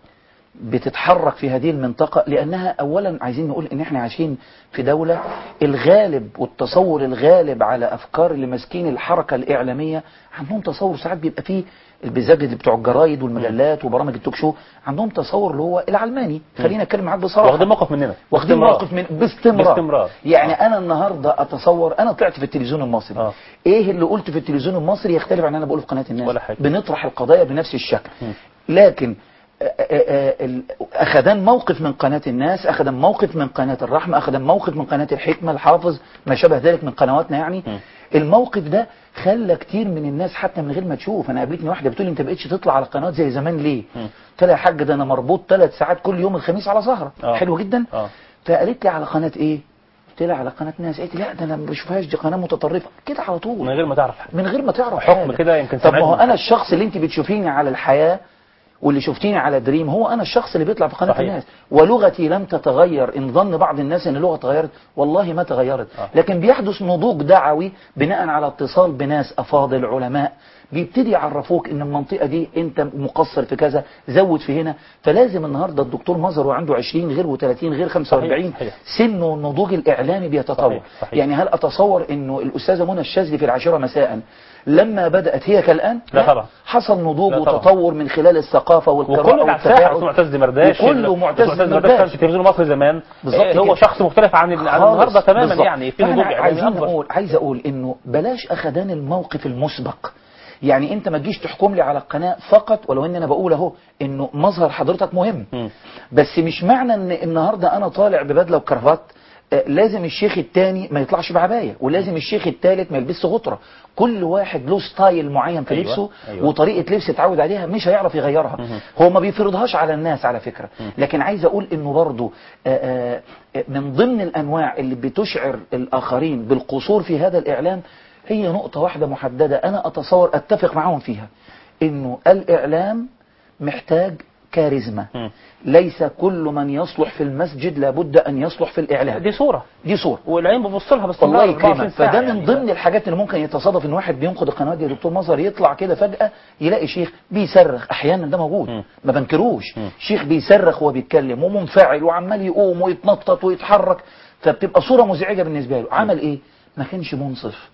بتتحرك في هذه المنطقة لأنها أولا عايزين نقول إن إحنا عايشين في دولة الغالب والتصور الغالب على أفكار اللي ماسكين الحركة الإعلامية عندهم تصور ساعات بيبقى فيه بالذات اللي بتوع الجرايد والمجلات وبرامج التوك شو عندهم تصور اللي هو العلماني خلينا نتكلم معاك بصراحة واخدين موقف مننا واخدين باستمرار. موقف من باستمرار. باستمرار. يعني انا النهارده اتصور انا طلعت في التلفزيون المصري آه. ايه اللي قلت في التلفزيون المصري يختلف عن اللي انا بقوله في قناه الناس ولا حاجة. بنطرح القضايا بنفس الشكل م. لكن آه، آه، آه، ال- اخذان موقف من قناه الناس اخذان موقف من قناه الرحمه اخذان موقف من قناه الحكمه الحافظ ما شابه ذلك من قنواتنا يعني م. الموقف ده خلى كتير من الناس حتى من غير ما تشوف انا قابلتني واحده بتقول لي انت بقيتش تطلع على القنوات زي زمان ليه م. قلت لها يا حاج ده انا مربوط ثلاث ساعات كل يوم الخميس على سهره آه. حلو جدا آه. فقالت لي على قناه ايه قلت لها على قناه ناس قالت لي لا ده انا ما بشوفهاش دي قناه متطرفه كده على طول من غير ما تعرف حاجة من غير ما تعرف حكم حاجة. كده يمكن طب ما هو سمعتني. انا الشخص اللي انت بتشوفيني على الحياه واللي شفتيني على دريم هو انا الشخص اللي بيطلع في قناه صحيح. الناس ولغتي لم تتغير ان ظن بعض الناس ان اللغه اتغيرت والله ما تغيرت آه. لكن بيحدث نضوج دعوي بناء على اتصال بناس افاضل علماء بيبتدي يعرفوك ان المنطقه دي انت مقصر في كذا زود في هنا فلازم النهارده الدكتور مظهر وعنده 20 غير و30 غير 45 صحيح. سنه النضوج الاعلامي بيتطور صحيح. صحيح. يعني هل اتصور انه الاستاذه منى الشاذلي في العاشره مساء لما بدات هي كالان لا طبعا. حصل نضوج لا طبعا. وتطور من خلال الثقافه والقراءه وكل اللي عارفاه والتفاعل اسمه معتز دمرداش وكله معتز دمرداش كان في التلفزيون المصري زمان بالظبط آه، هو كده. شخص مختلف عن ال- عن خالص. النهارده تماما بالظبط. يعني في فاحنا نضوج اعلامي عايزين اكبر نقول عايز اقول انه بلاش اخدان الموقف المسبق يعني انت ما تجيش تحكم لي على القناه فقط ولو ان انا بقول اهو انه مظهر حضرتك مهم مم. بس مش معنى ان النهارده انا طالع ببدله وكرافات آه، لازم الشيخ التاني ما يطلعش بعبايه ولازم الشيخ التالت ما يلبسش غطره كل واحد له ستايل معين في أيوة، لبسه أيوة. وطريقه لبس اتعود عليها مش هيعرف يغيرها مهم. هو ما بيفرضهاش على الناس على فكره لكن عايز اقول انه برضه آه، آه، من ضمن الانواع اللي بتشعر الاخرين بالقصور في هذا الاعلام هي نقطه واحده محدده انا اتصور اتفق معاهم فيها انه الاعلام محتاج كاريزما مم. ليس كل من يصلح في المسجد لابد ان يصلح في الاعلام دي صوره دي صوره والعين ببص لها بس الله يكرمك فده من ضمن الحاجات اللي ممكن يتصادف ان واحد بينقد القنوات دي يا دكتور مظهر يطلع كده فجأة يلاقي شيخ بيصرخ احيانا ده موجود مم. ما بنكروش مم. شيخ بيصرخ وهو بيتكلم ومنفعل وعمال يقوم ويتنطط ويتحرك فبتبقى صورة مزعجة بالنسبة له عمل ايه ما كانش منصف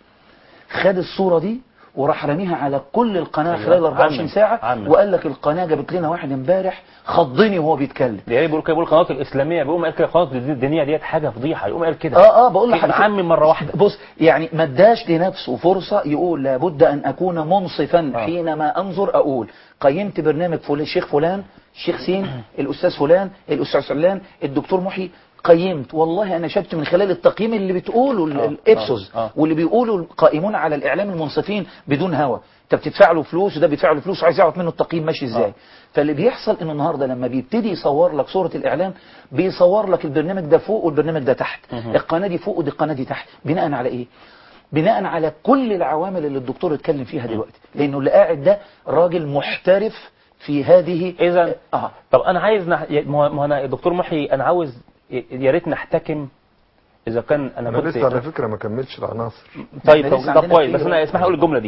خد الصورة دي وراح راميها على كل القناة أيوة. خلال 24 عمم. ساعة عمم. وقال لك القناة جابت لنا واحد امبارح خضني وهو بيتكلم يعني بيقول كده بيقول القنوات الاسلاميه بيقوم قال كده القنوات الدينيه ديت حاجه فضيحه يقوم قال كده اه اه بقول لك كده على فكرة. عمم مره واحده بص يعني ما اداش لنفسه فرصة يقول لابد أن أكون منصفا آه. حينما أنظر أقول قيمت برنامج فلان الشيخ فلان الشيخ سين الأستاذ فلان الأستاذ فلان الدكتور محي قيمت والله أنا شفت من خلال التقييم اللي بتقوله ال- آه. الإبسوس آه. آه. واللي بيقولوا القائمون على الإعلام المنصفين بدون هوى انت بتدفع له فلوس وده بيدفع له فلوس وعايز يعرف منه التقييم ماشي ازاي آه. فاللي بيحصل انه النهارده لما بيبتدي يصور لك صوره الاعلام بيصور لك البرنامج ده فوق والبرنامج ده تحت مهم. القناه دي فوق ودي القناه دي تحت بناء على ايه بناء على كل العوامل اللي الدكتور اتكلم فيها دلوقتي لانه اللي قاعد ده راجل محترف في هذه اذا اه طب انا عايز نح... يا- ما هو- ما هو انا دكتور محي انا عاوز ي- يا ريت نحتكم اذا كان انا, انا كنت لسه على فكره ما كملتش العناصر طيب إحنا طب لسه طب عندنا كويس كتير بس انا بقى. اسمح اقول الجمله دي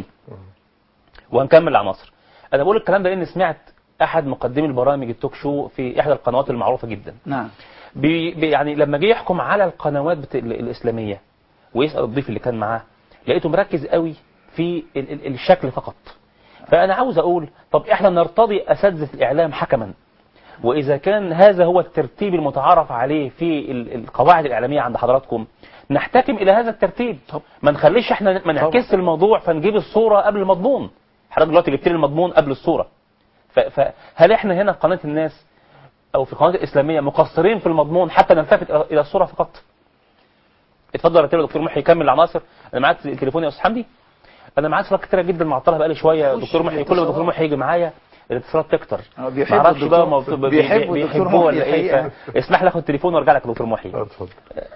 وهنكمل العناصر انا بقول الكلام ده لان سمعت احد مقدمي البرامج التوك شو في احدى القنوات المعروفه جدا نعم بي بي يعني لما جه يحكم على القنوات بت... ال- الاسلاميه ويسال الضيف اللي كان معاه لقيته مركز قوي في ال... ال... الشكل فقط فانا عاوز اقول طب احنا نرتضي اساتذه الاعلام حكما واذا كان هذا هو الترتيب المتعارف عليه في ال- القواعد الاعلاميه عند حضراتكم نحتكم الى هذا الترتيب طب. ما نخليش احنا ما نعكس الموضوع فنجيب الصوره قبل المضمون حضرتك دلوقتي جبت لي المضمون قبل الصوره ف... فهل احنا هنا في قناه الناس او في القنوات الاسلاميه مقصرين في المضمون حتى نلتفت الى الصوره فقط اتفضل يا دكتور محي يكمل العناصر انا معاك تليفون يا استاذ حمدي انا معاك اتصالات كتيره جدا معطلها بقالي شويه خش دكتور محي كل ما الاتصالات. دكتور محي يجي معايا الاتصالات تكتر آه، بيحب ما اعرفش بقى الدكتور- ما- بيحب بي- الدكتور بيحبوه ولا محي ايه الحقيقة. ف- اسمح لي اخد التليفون وارجع لك يا دكتور محي اه اتفضل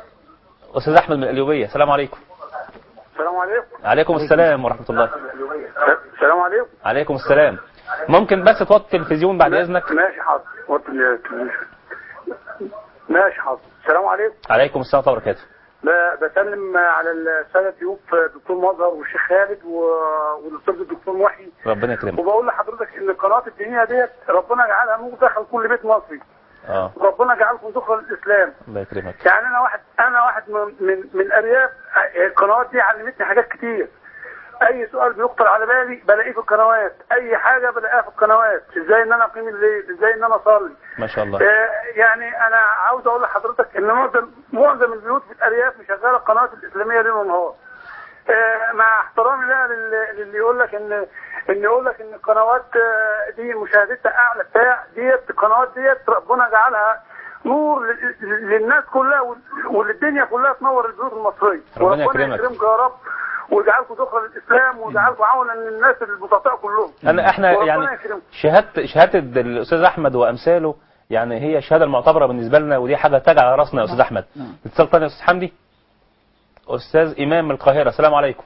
استاذ احمد من القليوبيه السلام عليكم السلام عليكم عليكم السلام ورحمه الله السلام عليكم عليكم السلام ممكن بس توطي التلفزيون بعد اذنك ماشي حاضر وطي التلفزيون ماشي حاضر السلام عليكم عليكم السلام ورحمه الله وبركاته ب- بسلم على الساده الضيوف دكتور مظهر والشيخ خالد و- والاستاذ الدكتور محي ربنا يكرمك وبقول لحضرتك ان القناه الدينيه ديت ربنا جعلها نور دخل كل بيت مصري اه وربنا جعلكم ذكرى للاسلام الله يكرمك يعني انا واحد انا واحد من من, من ارياف القنوات دي علمتني حاجات كتير اي سؤال بيخطر على بالي بلاقيه في القنوات اي حاجه بلاقيها في القنوات ازاي ان انا اقيم الليل ازاي ان انا اصلي ما شاء الله آه، يعني انا عاوز اقول لحضرتك ان معظم معظم البيوت في الارياف مشغله القنوات الاسلاميه ليل ونهار آه، مع احترامي بقى لل- للي يقول لك ان ان يقول لك ان القنوات آه، دي مشاهدتها اعلى بتاع ديت القنوات ديت ربنا جعلها نور ل- ل- للناس كلها وال- وللدنيا كلها تنور البيوت المصريه ربنا وربنا يكرمك. يكرمكم يا رب ويجعلكم ذكرى للاسلام ويجعلكم عونا للناس البسطاء كلهم انا احنا وربنا يعني يكرمكم. شهاده شهاده الاستاذ احمد وامثاله يعني هي الشهاده المعتبره بالنسبه لنا ودي حاجه تاج على راسنا يا استاذ احمد نعم. اتصال تاني يا استاذ حمدي استاذ ايمان من القاهره السلام عليكم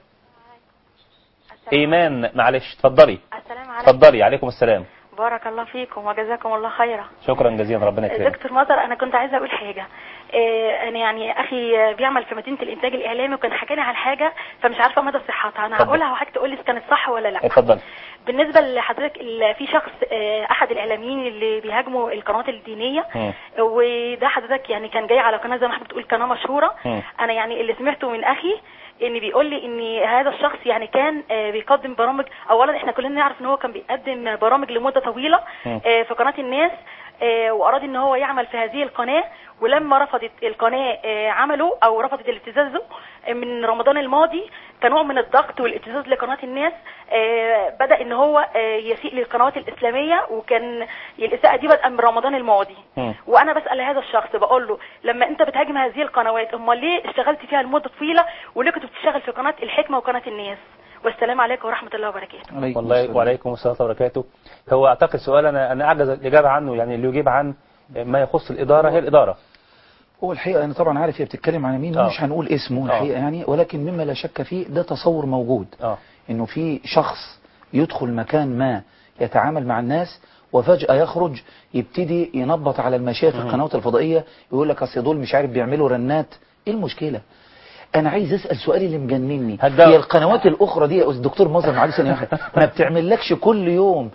ايمان معلش اتفضلي السلام عليكم اتفضلي عليكم السلام بارك الله فيكم وجزاكم الله خيرا شكرا جزيلا ربنا يكرمك دكتور مطر انا كنت عايزه اقول حاجه إيه انا يعني اخي بيعمل في مدينه الانتاج الاعلامي وكان حكاني على حاجه فمش عارفه مدى صحتها انا اتفضل. هقولها وحضرتك تقول لي اذا كانت صح ولا لا اتفضل بالنسبه لحضرتك ال- في شخص آه، احد الاعلاميين اللي بيهاجموا القنوات الدينيه مم. وده حضرتك يعني كان جاي على قناه زي ما حضرتك بتقول قناه مشهوره مم. انا يعني اللي سمعته من اخي ان بيقول لي ان هذا الشخص يعني كان آه، بيقدم برامج اولا احنا كلنا نعرف ان هو كان بيقدم برامج لمده طويله مم. آه، في قناه الناس آه، واراد ان هو يعمل في هذه القناه ولما رفضت القناه آه، عمله او رفضت الابتزاز من رمضان الماضي كنوع من الضغط والابتزاز لقناه الناس آه، بدا ان هو آه، يسيء للقنوات الاسلاميه وكان الاساءه دي بدأ من رمضان الماضي مم. وانا بسال هذا الشخص بقول له لما انت بتهاجم هذه القنوات امال ليه اشتغلت فيها لمده طويله وليه كنت بتشتغل في قناه الحكمه وقناه الناس والسلام عليكم ورحمه الله وبركاته عليكم والله السلام. وعليكم السلام ورحمه الله وبركاته هو اعتقد سؤال انا انا اعجز الاجابه عنه يعني اللي يجيب عن ما يخص الاداره هي الاداره هو الحقيقة أنا طبعا عارف هي بتتكلم عن مين آه. ومش هنقول اسمه آه. الحقيقة يعني ولكن مما لا شك فيه ده تصور موجود اه إنه في شخص يدخل مكان ما يتعامل مع الناس وفجأة يخرج يبتدي ينبط على المشايخ القنوات الفضائية يقول لك أصل دول مش عارف بيعملوا رنات إيه المشكلة؟ أنا عايز أسأل سؤالي اللي مجنني هتجاوب. هي القنوات الأخرى دي يا أستاذ دكتور مظهر معلش ثانية واحدة ما بتعملكش كل يوم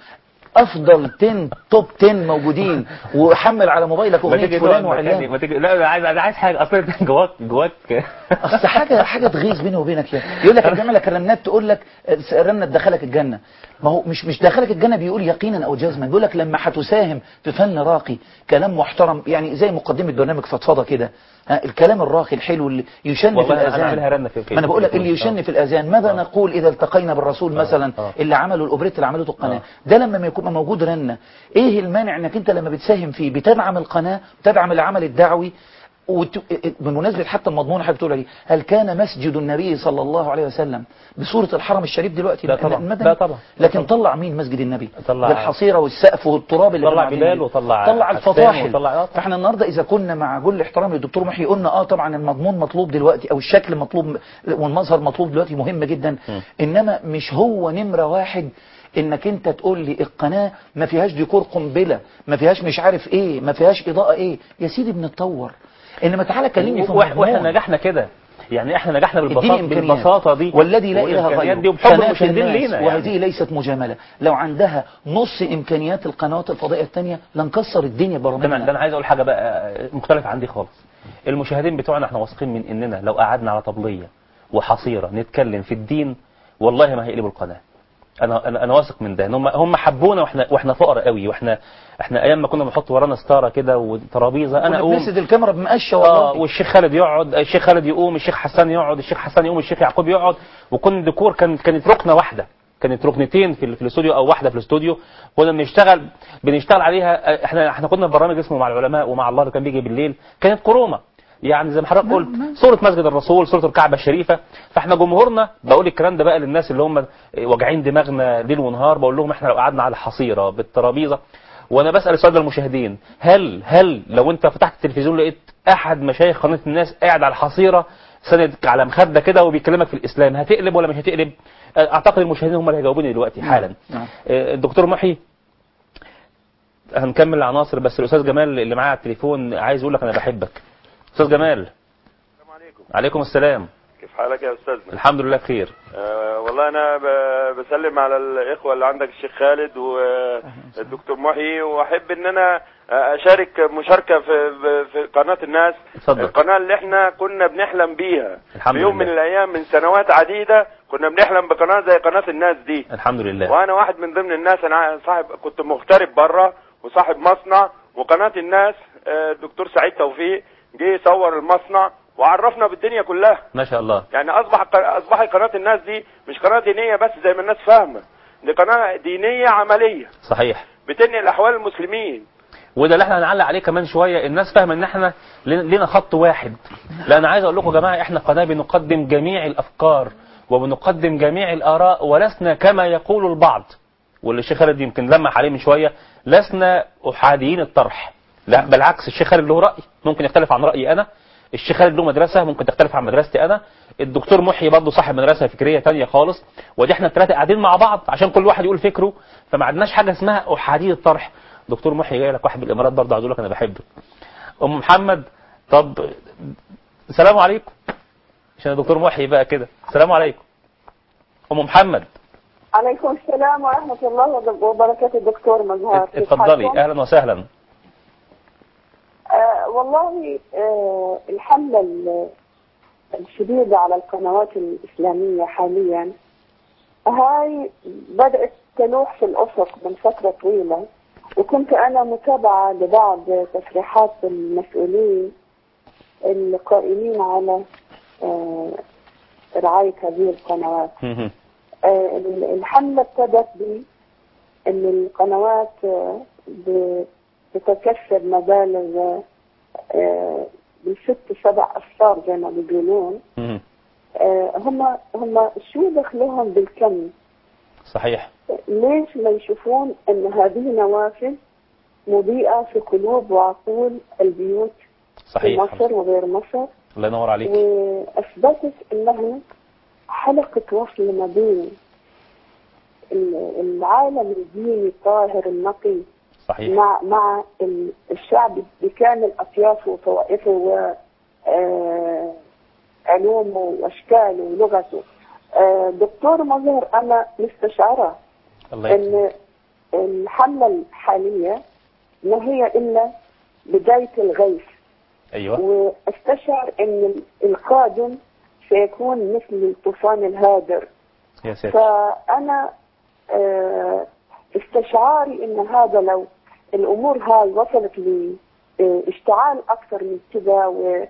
افضل 10 توب 10 موجودين وحمل على موبايلك ما اغنيه تيجي فلان تقعد مكاني وعلان ما تيجي لا انا عايز انا عايز حاجه اصل انت جواك جواك اصل حاجه حاجه تغيظ بيني وبينك يا يقول لك بيعمل لك رنات تقول لك رنه تدخلك الجنه ما هو مش مش دخلك الجنه بيقول يقينا او جزما بيقول لك لما هتساهم في فن راقي كلام محترم يعني زي مقدمه برنامج فضفضه كده ها، الكلام الراقي الحلو اللي يشن في والله أنا- أنا الاذان عاملها رنة في- في- ما انا بقول لك في- اللي آه. يشن في الاذان ماذا آه. نقول اذا التقينا بالرسول مثلا آه. اللي عملوا الاوبريت اللي عملته القناه آه. ده لما ما يكون موجود رنه ايه المانع انك انت لما بتساهم فيه بتدعم القناه بتدعم العمل الدعوي وت... بمناسبة حتى المضمون حضرتك بتقول عليه هل كان مسجد النبي صلى الله عليه وسلم بصورة الحرم الشريف دلوقتي لا طبعا. المدني؟ لا طبعا. لكن طلع مين مسجد النبي طلع- بالحصيرة والسقف والتراب اللي طلع كانوا قاعدين بلال فيه. وطلع طلع حسان الفطاحل وطلع- آه. فاحنا النهارده اذا كنا مع كل احترام للدكتور محي قلنا اه طبعا المضمون مطلوب دلوقتي او الشكل مطلوب والمظهر مطلوب دلوقتي مهم جدا انما مش هو نمرة واحد انك انت تقول لي القناة ما فيهاش ديكور قنبلة ما فيهاش مش عارف ايه ما فيهاش اضاءة ايه يا سيدي بنتطور انما تعالى كلمني في وإح- واحنا المضمون. نجحنا كده يعني احنا نجحنا اديني بالبساطه إمكانيات. بالبساطه دي والذي لا اله والإمكانيات غيره دي وبحب قناة المشاهدين الناس لينا يعني. وهذه ليست مجامله لو عندها نص امكانيات القنوات الفضائيه الثانيه لنكسر الدنيا ده انا ده برامجنا انا عايز اقول حاجه بقى مختلف عندي خالص المشاهدين بتوعنا احنا واثقين من اننا لو قعدنا على طبليه وحصيره نتكلم في الدين والله ما هيقلبوا القناه انا انا انا واثق من ده ان هم هم حبونا واحنا واحنا فقراء قوي واحنا احنا ايام ما كنا بنحط ورانا ستاره كده وترابيزه انا كنا اقوم بنسد الكاميرا بمقشه اه والله والشيخ خالد يقعد الشيخ خالد يقوم الشيخ حسان يقعد الشيخ حسان يقوم الشيخ يعقوب يقعد وكل الديكور كان كانت ركنه واحده كانت ركنتين في, ال- في الاستوديو او واحده في الاستوديو كنا بنشتغل بنشتغل عليها آه، احنا احنا كنا في برنامج اسمه مع العلماء ومع الله اللي كان بيجي بالليل كانت كرومه يعني زي ما حضرتك قلت صورة مسجد الرسول صورة الكعبة الشريفة فاحنا جمهورنا بقول الكلام ده بقى للناس اللي هم واجعين دماغنا ليل ونهار بقول لهم احنا لو قعدنا على الحصيرة بالترابيزة وانا بسأل السؤال ده للمشاهدين هل هل لو انت فتحت التلفزيون لقيت احد مشايخ قناة الناس قاعد على الحصيرة سند على مخدة كده وبيكلمك في الاسلام هتقلب ولا مش هتقلب اعتقد المشاهدين هم اللي هيجاوبوني دلوقتي حالا نعم. آه، الدكتور محي هنكمل العناصر بس الاستاذ جمال اللي معايا على التليفون عايز يقول لك انا بحبك استاذ جمال السلام عليكم عليكم السلام كيف حالك يا استاذنا الحمد لله بخير أه والله انا ب- بسلم على الاخوه اللي عندك الشيخ خالد والدكتور محي واحب ان انا اشارك مشاركه في في قناه الناس اتفضل. القناه اللي احنا كنا بنحلم بيها الحمد في يوم لله. من الايام من سنوات عديده كنا بنحلم بقناه زي قناه الناس دي الحمد لله وانا واحد من ضمن الناس انا صاحب كنت مغترب بره وصاحب مصنع وقناه الناس آه، الدكتور سعيد توفيق جه يصور المصنع وعرفنا بالدنيا كلها ما شاء الله يعني اصبح اصبحت قناه الناس دي مش قناه دينيه بس زي ما الناس فاهمه دي قناه دينيه عمليه صحيح بتنقل احوال المسلمين وده اللي احنا هنعلق عليه كمان شويه الناس فاهمه ان احنا لنا لنا خط واحد لا انا عايز اقول لكم يا جماعه احنا قناه بنقدم جميع الافكار وبنقدم جميع الاراء ولسنا كما يقول البعض واللي الشيخ خالد يمكن لمح عليه من شويه لسنا احاديين الطرح لا بالعكس الشيخ خالد له راي ممكن يختلف عن رايي انا الشيخ خالد له مدرسه ممكن تختلف عن مدرستي انا الدكتور محيي برضه صاحب مدرسه فكريه تانية خالص ودي احنا الثلاثه قاعدين مع بعض عشان كل واحد يقول فكره فما عندناش حاجه اسمها احاديه الطرح دكتور محيي جاي لك واحد من الامارات برضه عايز يقول لك انا بحبك ام محمد طب السلام عليكم عشان الدكتور محيي بقى كده السلام عليكم ام محمد عليكم السلام ورحمة الله وبركاته دكتور مزهر كيف اتفضلي حالكم؟ اهلا وسهلا آه والله آه الحملة ال- الشديدة على القنوات الإسلامية حاليا هاي بدأت تلوح في الأفق من فترة طويلة وكنت أنا متابعة لبعض تصريحات المسؤولين القائمين على آه رعاية هذه القنوات مهم. آه، الحملة ابتدت ب ان القنوات آه، ب- بتكسب مبالغ آه، بست سبع اصفار زي ما بيقولون مهم. آه، هم هم شو دخلهم بالكم؟ صحيح ليش ما يشوفون ان هذه نوافذ مضيئة في قلوب وعقول البيوت في صحيح مصر وغير مصر الله ينور عليك واثبتت انها حلقه وصل ما بين ال- العالم الديني الطاهر النقي صحيح مع مع ال- الشعب بكامل اطيافه وطوائفه و آه، علومه واشكاله ولغته آه، دكتور مظهر انا مستشعره الله يكرمك ان الحمله الحاليه ما هي الا بدايه الغيث ايوه واستشعر ان القادم سيكون مثل الطوفان الهادر يا ساتر فانا آه، استشعاري ان هذا لو الامور هاي وصلت لاشتعال اكثر من كذا و-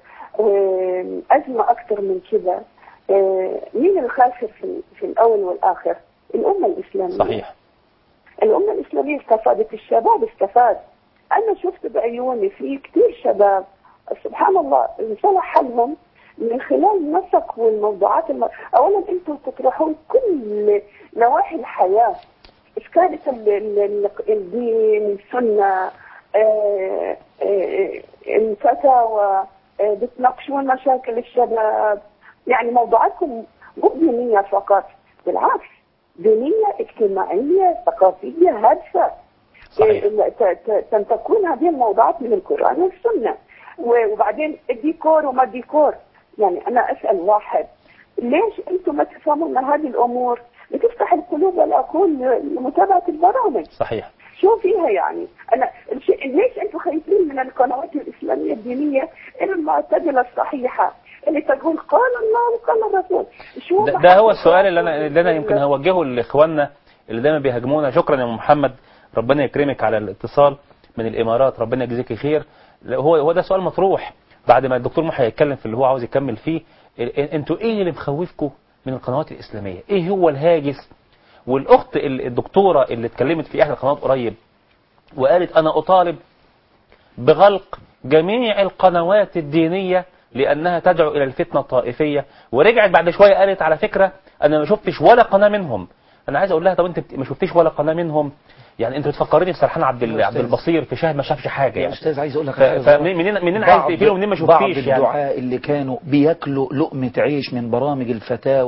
وازمه اكثر من كذا آه، مين الخاسر في, في الاول والاخر؟ الامه الاسلاميه صحيح الأمة الإسلامية استفادت الشباب استفاد أنا شفت بعيوني في كثير شباب سبحان الله انصلح حالهم من خلال النسق والموضوعات الم... أولا أنتم تطرحون كل نواحي الحياة إيش كانت ال- ال- ال- الدين السنة آه، آه، الفتاوى آه، بتناقشون مشاكل الشباب يعني موضوعاتكم مو دينية فقط بالعكس دينية اجتماعية ثقافية هادفة صحيح. إيه، ت- ت- أن تكون هذه الموضوعات من القرآن والسنة و- وبعدين الديكور وما الديكور يعني أنا أسأل واحد ليش أنتم ما تفهمون أن هذه الأمور بتفتح القلوب والعقول لمتابعة البرامج صحيح شو فيها يعني انا الشيء ليش انتم خايفين من القنوات الاسلاميه الدينيه المعتدله الصحيحه اللي تقول قال الله وقال الرسول شو ده, ده هو السؤال اللي انا اللي انا يمكن هوجهه لاخواننا اللي دايما بيهاجمونا شكرا يا أم محمد ربنا يكرمك على الاتصال من الامارات ربنا يجزيك خير لا، هو هو ده سؤال مطروح بعد ما الدكتور محي يتكلم في اللي هو عاوز يكمل فيه ال- انتوا ايه اللي مخوفكم من القنوات الاسلاميه ايه هو الهاجس والاخت ال- الدكتوره اللي اتكلمت في احدى القنوات قريب وقالت انا اطالب بغلق جميع القنوات الدينية لأنها تدعو إلى الفتنة الطائفية ورجعت بعد شوية قالت على فكرة أنا ما شفتش ولا قناة منهم أنا عايز أقول لها طب أنت بت- ما شفتيش ولا قناة منهم يعني أنت بتفكرني بسرحان عبد ال- يا عبد أستاذ. البصير في شاهد ما شافش حاجة يا يعني استاذ عايز اقول لك ف- على حاجة فمنين منين عايز بعض- تقفله ومنين ما بعض شفتيش يعني الدعاء اللي كانوا بياكلوا لقمة عيش من برامج الفتاوى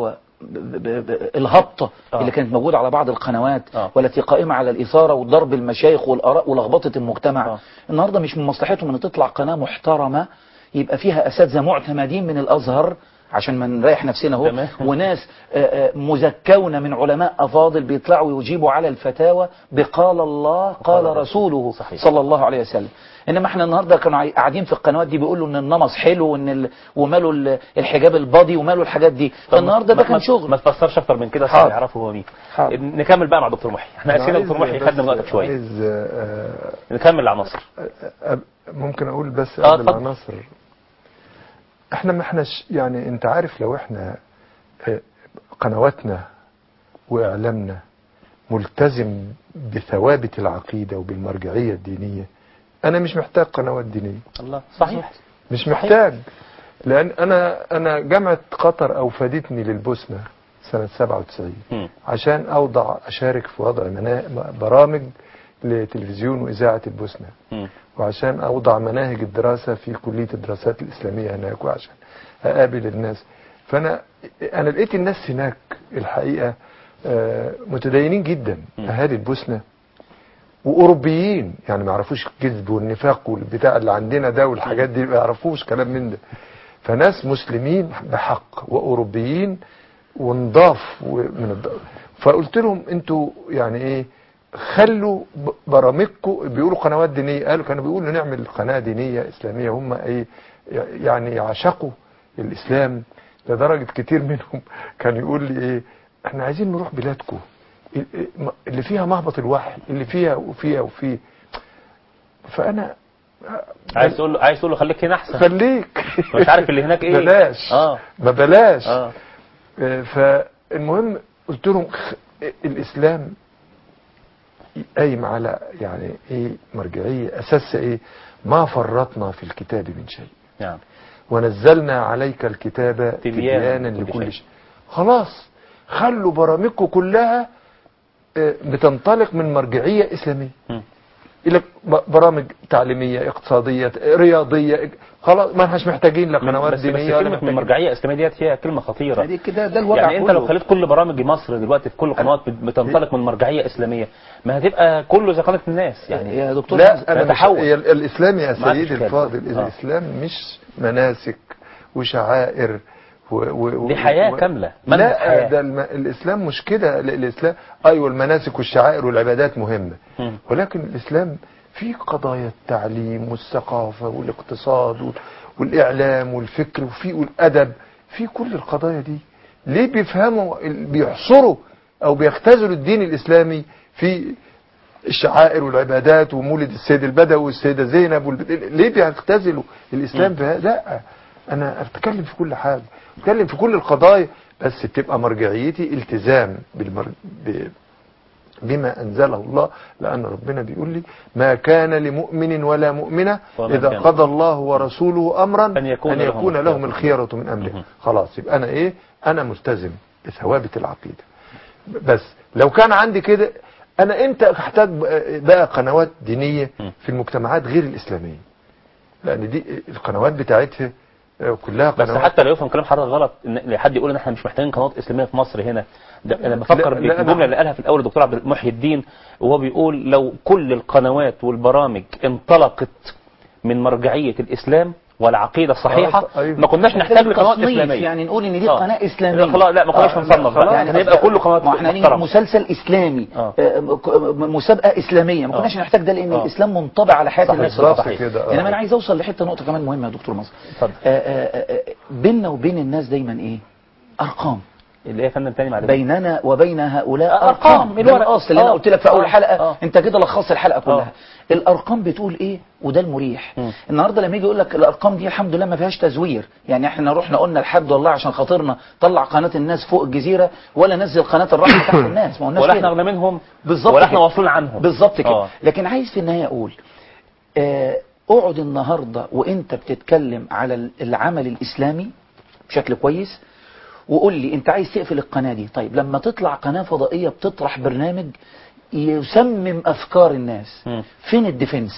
ب- ب- ب- الهبطة آه. اللي كانت موجودة على بعض القنوات آه. والتي قائمة على الإثارة وضرب المشايخ والآراء ولخبطة المجتمع آه. النهاردة مش من مصلحتهم أن تطلع قناة محترمة يبقى فيها أساتذة معتمدين من الأزهر عشان ما نريح نفسنا اهو تمام. وناس آه، آه، مزكون من علماء أفاضل بيطلعوا يجيبوا على الفتاوى بقال الله قال قال رسوله صحيح. صلى الله عليه وسلم انما احنا النهارده كانوا عاي- قاعدين في القنوات دي بيقولوا ان النمص حلو وان ال... وماله ال- الحجاب البادي وماله الحاجات دي طب فالنهارده ده ما- كان ما- شغل ما تفسرش اكتر من كده عشان حاضر. يعرفوا هو مين حاضر. نكمل بقى مع دكتور محي احنا أنا اسئله عايز دكتور محي بس- خدنا من وقتك شويه عايز آه، نكمل العناصر آه، ممكن اقول بس آه، قبل اتفضل. العناصر احنا ما احناش يعني انت عارف لو احنا آه، قنواتنا واعلامنا ملتزم بثوابت العقيده وبالمرجعيه الدينيه انا مش محتاج قنوات دينيه الله صحيح مش محتاج لان انا انا جامعه قطر اوفدتني للبوسنه سنه 97 مم. عشان اوضع اشارك في وضع منا... برامج لتلفزيون واذاعه البوسنه مم. وعشان اوضع مناهج الدراسه في كليه الدراسات الاسلاميه هناك وعشان اقابل الناس فانا انا لقيت الناس هناك الحقيقه آه، متدينين جدا اهالي البوسنه واوروبيين يعني ما يعرفوش الكذب والنفاق والبتاع اللي عندنا ده والحاجات دي ما يعرفوش كلام من ده فناس مسلمين بحق واوروبيين ونضاف ومن الض... فقلت لهم انتوا يعني ايه خلوا ب- برامجكم بيقولوا قنوات دينيه قالوا كانوا بيقولوا نعمل قناه دينيه اسلاميه هم ايه يعني يعشقوا الاسلام لدرجه كتير منهم كان يقول لي ايه احنا عايزين نروح بلادكم اللي فيها مهبط الوحي اللي فيها وفيها وفيه فانا عايز تقول له عايز تقول له خليك هنا احسن خليك مش عارف اللي هناك ايه بلاش اه ما بلاش اه آه، فالمهم قلت لهم خ- الاسلام قايم على يعني ايه مرجعيه اساسها ايه ما فرطنا في الكتاب من شيء نعم ونزلنا عليك الكتاب تبيانا تبيانا لكل لكل شيء. شيء خلاص خلوا برامجكم كلها آه، بتنطلق من مرجعيه اسلاميه مم. الى ب- برامج تعليميه اقتصاديه رياضيه خلاص ما احناش محتاجين لا قنوات بس بس دينيه ولا كلمه من محتاجين مرجعيه اسلاميه ديت هي كلمه خطيره دي كده ده الوضع يعني انت كله. لو خليت كل برامج مصر دلوقتي في كل القنوات بتنطلق من مرجعيه اسلاميه ما هتبقى كله زي قناه الناس يعني يا دكتور لا انا مش تتحول. هي ال- الاسلام يا ما عادش سيدي كده. الفاضل آه. الاسلام مش مناسك وشعائر و و دي حياة و- كاملة، منهج لا حياة. ده الم... الاسلام مش كده ال- الاسلام ايوه المناسك والشعائر والعبادات مهمه مم. ولكن الاسلام في قضايا التعليم والثقافه والاقتصاد وال... والاعلام والفكر وفي والادب في كل القضايا دي ليه بيفهموا ال- بيحصروا او بيختزلوا الدين الاسلامي في الشعائر والعبادات ومولد السيد البدوي والسيدة زينب والبت... ليه بيختزلوا الإسلام في هذا؟ لا أنا أتكلم في كل حاجة أتكلم في كل القضايا بس بتبقى مرجعيتي التزام بالمر... ب... بما أنزله الله لأن ربنا بيقول لي ما كان لمؤمن ولا مؤمنة وما إذا كان. قضى الله ورسوله أمرا أن يكون أن لهم يكون الخيرة. لهم الخيرة من أمره مهم. خلاص يبقى أنا إيه أنا ملتزم بثوابت العقيدة بس لو كان عندي كده انا امتى احتاج بقى قنوات دينيه في المجتمعات غير الاسلاميه لان دي القنوات بتاعتها كلها بس قنوات حتى لو يفهم كلام حضرتك غلط ان حد يقول ان احنا مش محتاجين قنوات اسلاميه في مصر هنا ده انا بفكر لا، لا، بالجمله أنا- اللي قالها في الاول الدكتور عبد المحي الدين وهو بيقول لو كل القنوات والبرامج انطلقت من مرجعيه الاسلام والعقيده الصحيحه آه، أيوة. ما كناش نحتاج لقنوات تصنيف، اسلاميه يعني نقول ان دي آه. قناه اسلاميه خلاص لا ما كناش آه، هنصنف لا، بقى يعني يعني هيبقى كله قنوات ما احنا هنيجي محترمه مسلسل اسلامي آه. آه، م- ك- م- مسابقه اسلاميه ما آه. كناش نحتاج ده لان آه. الاسلام منطبع على حياه صحيح، الناس بالظبط الصحيح. كده، آه. انما انا عايز اوصل لحته نقطه كمان مهمه يا دكتور مصر اتفضل. آه، آه، آه، بيننا وبين الناس دايما ايه ارقام اللي هي فندم تاني معلش بيننا وبين هؤلاء آه، ارقام أرقام، ده الورق. الاصل اللي انا آه. قلت لك في اول آه. حلقه آه. انت كده لخصت الحلقه كلها آه. الارقام بتقول ايه وده المريح مم. النهارده لما يجي يقول لك الارقام دي الحمد لله ما فيهاش تزوير يعني احنا رحنا قلنا لحد والله عشان خاطرنا طلع قناه الناس فوق الجزيره ولا نزل قناه الرحمه تحت الناس ما قلناش ولا كده. احنا اغنى منهم بالظبط ولا احنا كده. واصلين عنهم بالظبط كده آه. لكن عايز في النهايه اقول آه، اقعد النهارده وانت بتتكلم على ال- العمل الاسلامي بشكل كويس وقول لي انت عايز تقفل القناه دي طيب لما تطلع قناه فضائيه بتطرح برنامج يسمم افكار الناس مم. فين الديفنس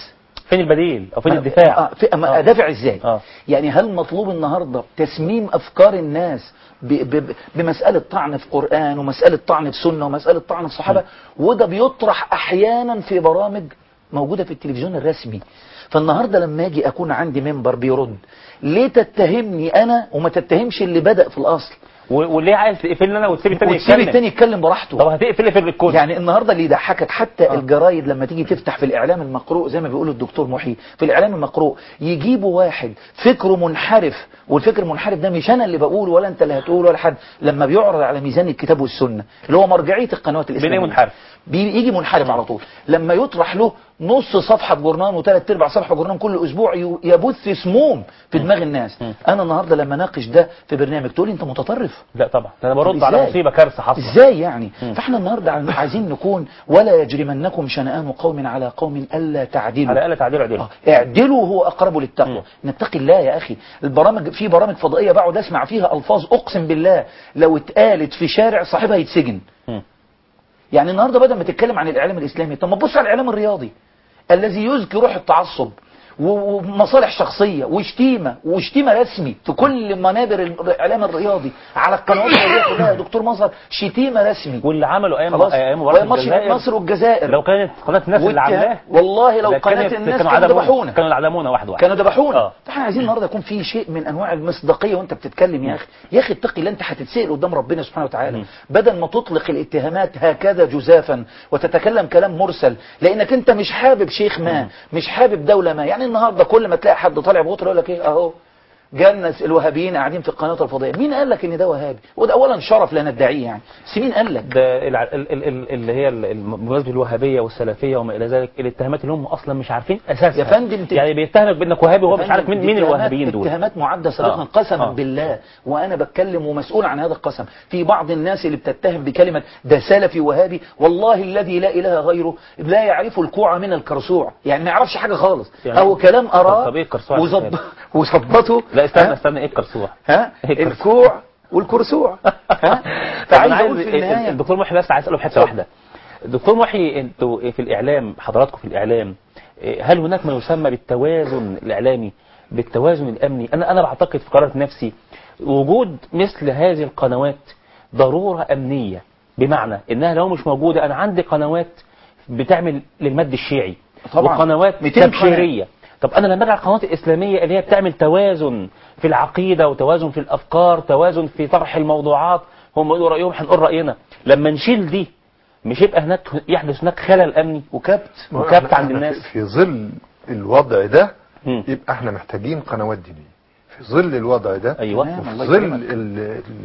فين البديل او فين آه، الدفاع آه في أما آه. ادافع ازاي آه. يعني هل مطلوب النهارده تسميم افكار الناس ب ب بمساله طعن في قران ومساله طعن في سنه ومساله طعن في صحابه وده بيطرح احيانا في برامج موجوده في التلفزيون الرسمي فالنهارده لما اجي اكون عندي منبر بيرد ليه تتهمني انا وما تتهمش اللي بدا في الاصل و- وليه عايز تقفلني انا وتسيب التاني وتسيب يتكلم التاني يتكلم براحته طب هتقفل في الكل يعني النهارده اللي يضحكك حتى الجرايد لما تيجي تفتح في الاعلام المقروء زي ما بيقول الدكتور محي في الاعلام المقروء يجيبوا واحد فكره منحرف والفكر المنحرف ده مش انا اللي بقوله ولا انت اللي هتقوله ولا حد لما بيعرض على ميزان الكتاب والسنه اللي هو مرجعيه القنوات الاسلاميه منحرف؟ بيجي منحرف على طول لما يطرح له نص صفحه جورنال وثلاث ارباع صفحه جورنال كل اسبوع ي- يبث سموم في دماغ الناس انا النهارده لما ناقش ده في برنامج تقول لي انت متطرف لا طبعا ده انا برد إزاي؟ على مصيبه كارثه حصلت ازاي يعني فاحنا النهارده عايزين نكون ولا يجرمنكم شنآن قوم على قوم الا تعدلوا على الاقل تعديل عدل آه، اعدلوا هو اقرب للتقوى نتقي الله يا اخي البرامج في برامج فضائيه بقعد اسمع فيها الفاظ اقسم بالله لو اتقالت في شارع صاحبها يتسجن مم. يعني النهارده بدل ما تتكلم عن الاعلام الاسلامي طب ما تبص على الاعلام الرياضي الذي يزكي روح التعصب و- ومصالح شخصية وشتيمة وشتيمة رسمي في كل منابر الاعلام الرياضي على القنوات الرياضية كلها يا دكتور مظهر شتيمة رسمي واللي عملوا ايام خلاص ايام مباراه وماتش الجزائر مصر والجزائر لو كانت قناه الناس اللي واتهام- عاملاه والله لو ده قناة كانت- الناس كانوا كانوا عدمونا ذبحونا كانوا يعلمونا واحد واحد كانوا ذبحونا اه فاحنا عايزين النهارده يكون في شيء من انواع المصداقيه وانت بتتكلم يا اخي يا اخي اتقي الله انت هتتسال قدام ربنا سبحانه وتعالى بدل ما تطلق الاتهامات هكذا جزافا وتتكلم كلام مرسل لانك انت مش حابب شيخ ما مش حابب دوله ما يعني النهارده كل ما تلاقي حد طالع بغطر يقول لك ايه اهو جالنا الوهابيين قاعدين في القناه الفضائيه مين قال لك ان ده وهابي وده اولا شرف لا ندعيه يعني بس مين قال لك ده الع- ال- ال- ال- اللي هي ال- الم- بمناسبه الوهابيه والسلفيه وما الى ذلك الاتهامات اللي هم اصلا مش عارفين اساسها يا فندم، ت- يعني بيتهمك بانك وهابي وهو مش عارف مين مين اتهامات- الوهابيين دول اتهامات معدة سابقا آه. قسما آه. بالله وانا بتكلم ومسؤول عن هذا القسم في بعض الناس اللي بتتهم بكلمة ده سلفي وهابي والله الذي لا اله غيره لا يعرف الكوع من الكرسوع يعني ما يعرفش حاجة خالص يعني- او كلام اراه طب إيه الكرسوع وظب- ده؟ وظبطه لا استنى ها؟ استنى ايه الكرسوع ها إيه الكرسوع؟ الكوع والكرسوع ها طب فعايز انا عايز اقول في ال- ال- النهاية الدكتور محي بس عايز اساله في حته واحده دكتور محي انتوا في الاعلام حضراتكم في الاعلام إيه، هل هناك ما يسمى بالتوازن الاعلامي بالتوازن الامني انا انا بعتقد في قرارة نفسي وجود مثل هذه القنوات ضروره امنيه بمعنى انها لو مش موجوده انا عندي قنوات بتعمل للمد الشيعي طبعاً. وقنوات 200 قناة. تبشيريه طب انا لما ارجع القنوات الاسلاميه اللي هي بتعمل توازن في العقيده وتوازن في الافكار توازن في طرح الموضوعات هم يقولوا رايهم هنقول راينا لما نشيل دي مش يبقى هناك يحدث هناك خلل امني وكبت ما هو وكبت إحنا- عند إحنا الناس في- في ظل الوضع ده مم. يبقى احنا محتاجين قنوات دينية في ظل الوضع ده ايوه تمام. وفي الله ظل يكرمك. ال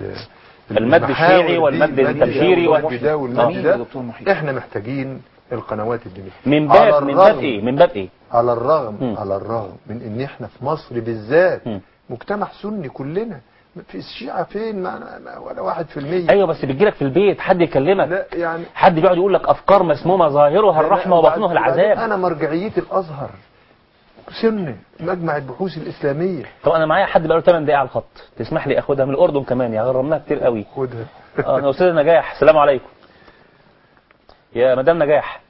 ال المد المحاور الشيعي دي، والمد المد التبشيري ده وال- والمد ده والمد جميل يا ده دكتور محي. احنا محتاجين القنوات الدينية من على باب من الرغم- باب ايه من باب ايه على الرغم مم. على الرغم من ان احنا في مصر بالذات مم. مجتمع سني كلنا في الشيعة فين ما ما- ولا واحد في المية ايوه بس بتجيلك في البيت حد يكلمك لا يعني حد بيقعد يقول لك افكار مسمومه ظاهرها الرحمه وبعد- وباطنها وبعدين العذاب انا مرجعيتي الازهر سنة مجمع البحوث الاسلامية طب انا معايا حد بقاله 8 دقايق على الخط تسمح لي اخدها من الاردن كمان يعني غرمناها كتير قوي خدها اه انا استاذ نجاح السلام عليكم يا مدام نجاح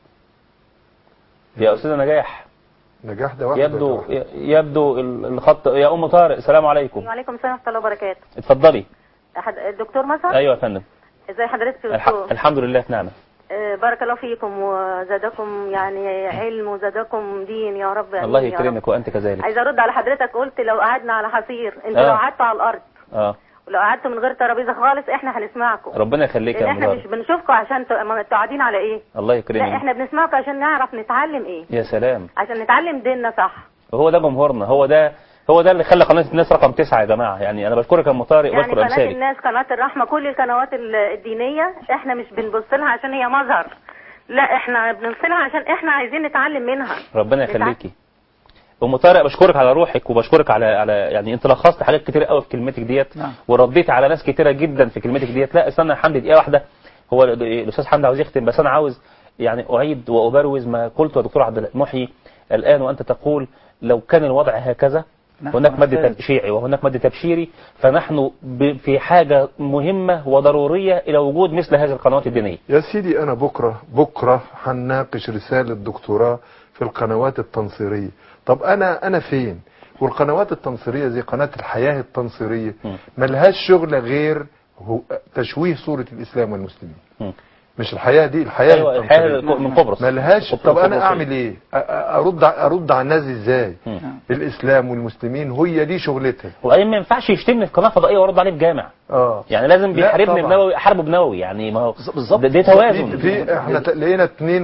يا استاذ نجاح نجاح ده واحد يبدو ولا واحد؟ يبدو ال- الخط يا ام طارق السلام عليكم وعليكم السلام ورحمه الله وبركاته اتفضلي أحد- الدكتور مثلا ايوه يا فندم ازي حضرتك يا الح... دكتور الحمد لله في نعمه آه، بارك الله فيكم وزادكم يعني علم وزادكم دين يا رب الله آمين يا رب. يكرمك وانت كذلك عايزه ارد على حضرتك قلت لو قعدنا على حصير انتوا آه. لو قعدتوا على الارض اه ولو قعدتوا من غير ترابيزه خالص احنا هنسمعكم ربنا يخليك لان يا احنا مش مدار بنشوفكم عشان ت- ما انتوا قاعدين على ايه الله لا يكرمك احنا بنسمعكم عشان نعرف نتعلم ايه يا سلام عشان نتعلم ديننا صح وهو ده جمهورنا هو ده هو ده اللي خلى قناه الناس رقم تسعة يا جماعه يعني انا بشكرك يا ام طارق يعني وبشكر قناة امثالك الناس قناة الرحمة كل القنوات ال- الدينية احنا مش بنبص لها عشان هي مظهر لا احنا بنبص لها عشان احنا عايزين نتعلم منها ربنا نتعلم. يخليكي ام طارق بشكرك على روحك وبشكرك على على يعني انت لخصت حاجات كتير قوي في كلمتك ديت نعم. ورديت على ناس كتيره جدا في كلمتك ديت لا استنى يا حمدي دقيقه واحده هو ال- الاستاذ حمدي عاوز يختم بس انا عاوز يعني اعيد وابروز ما قلته يا دكتور عبد المحيي الان وانت تقول لو كان الوضع هكذا نحن هناك مد نحتاج. تشيعي وهناك مد تبشيري فنحن ب- في حاجة مهمة وضرورية إلى وجود مثل هذه القنوات الدينية يا سيدي انا بكره بكره هنناقش رساله دكتوراه في القنوات التنصيريه طب انا انا فين والقنوات التنصيريه زي قناه الحياه التنصيريه م. ملهاش شغل غير هو تشويه صوره الاسلام والمسلمين م. مش الحياه دي الحياه أيوة الحياة التنصيرية. من قبرص ملهاش قبرص طب انا قبرصية. اعمل ايه أ- أ- ارد ع- ارد على الناس ازاي م. الاسلام والمسلمين هي دي شغلتها وبعدين ما ينفعش يشتمني في قناة فضائية وارد عليه في جامع اه يعني لازم لا بيحاربني طبعا. بنووي احاربه بنووي يعني ما هو بالظبط. ده, ده في, توازن في احنا ت- لقينا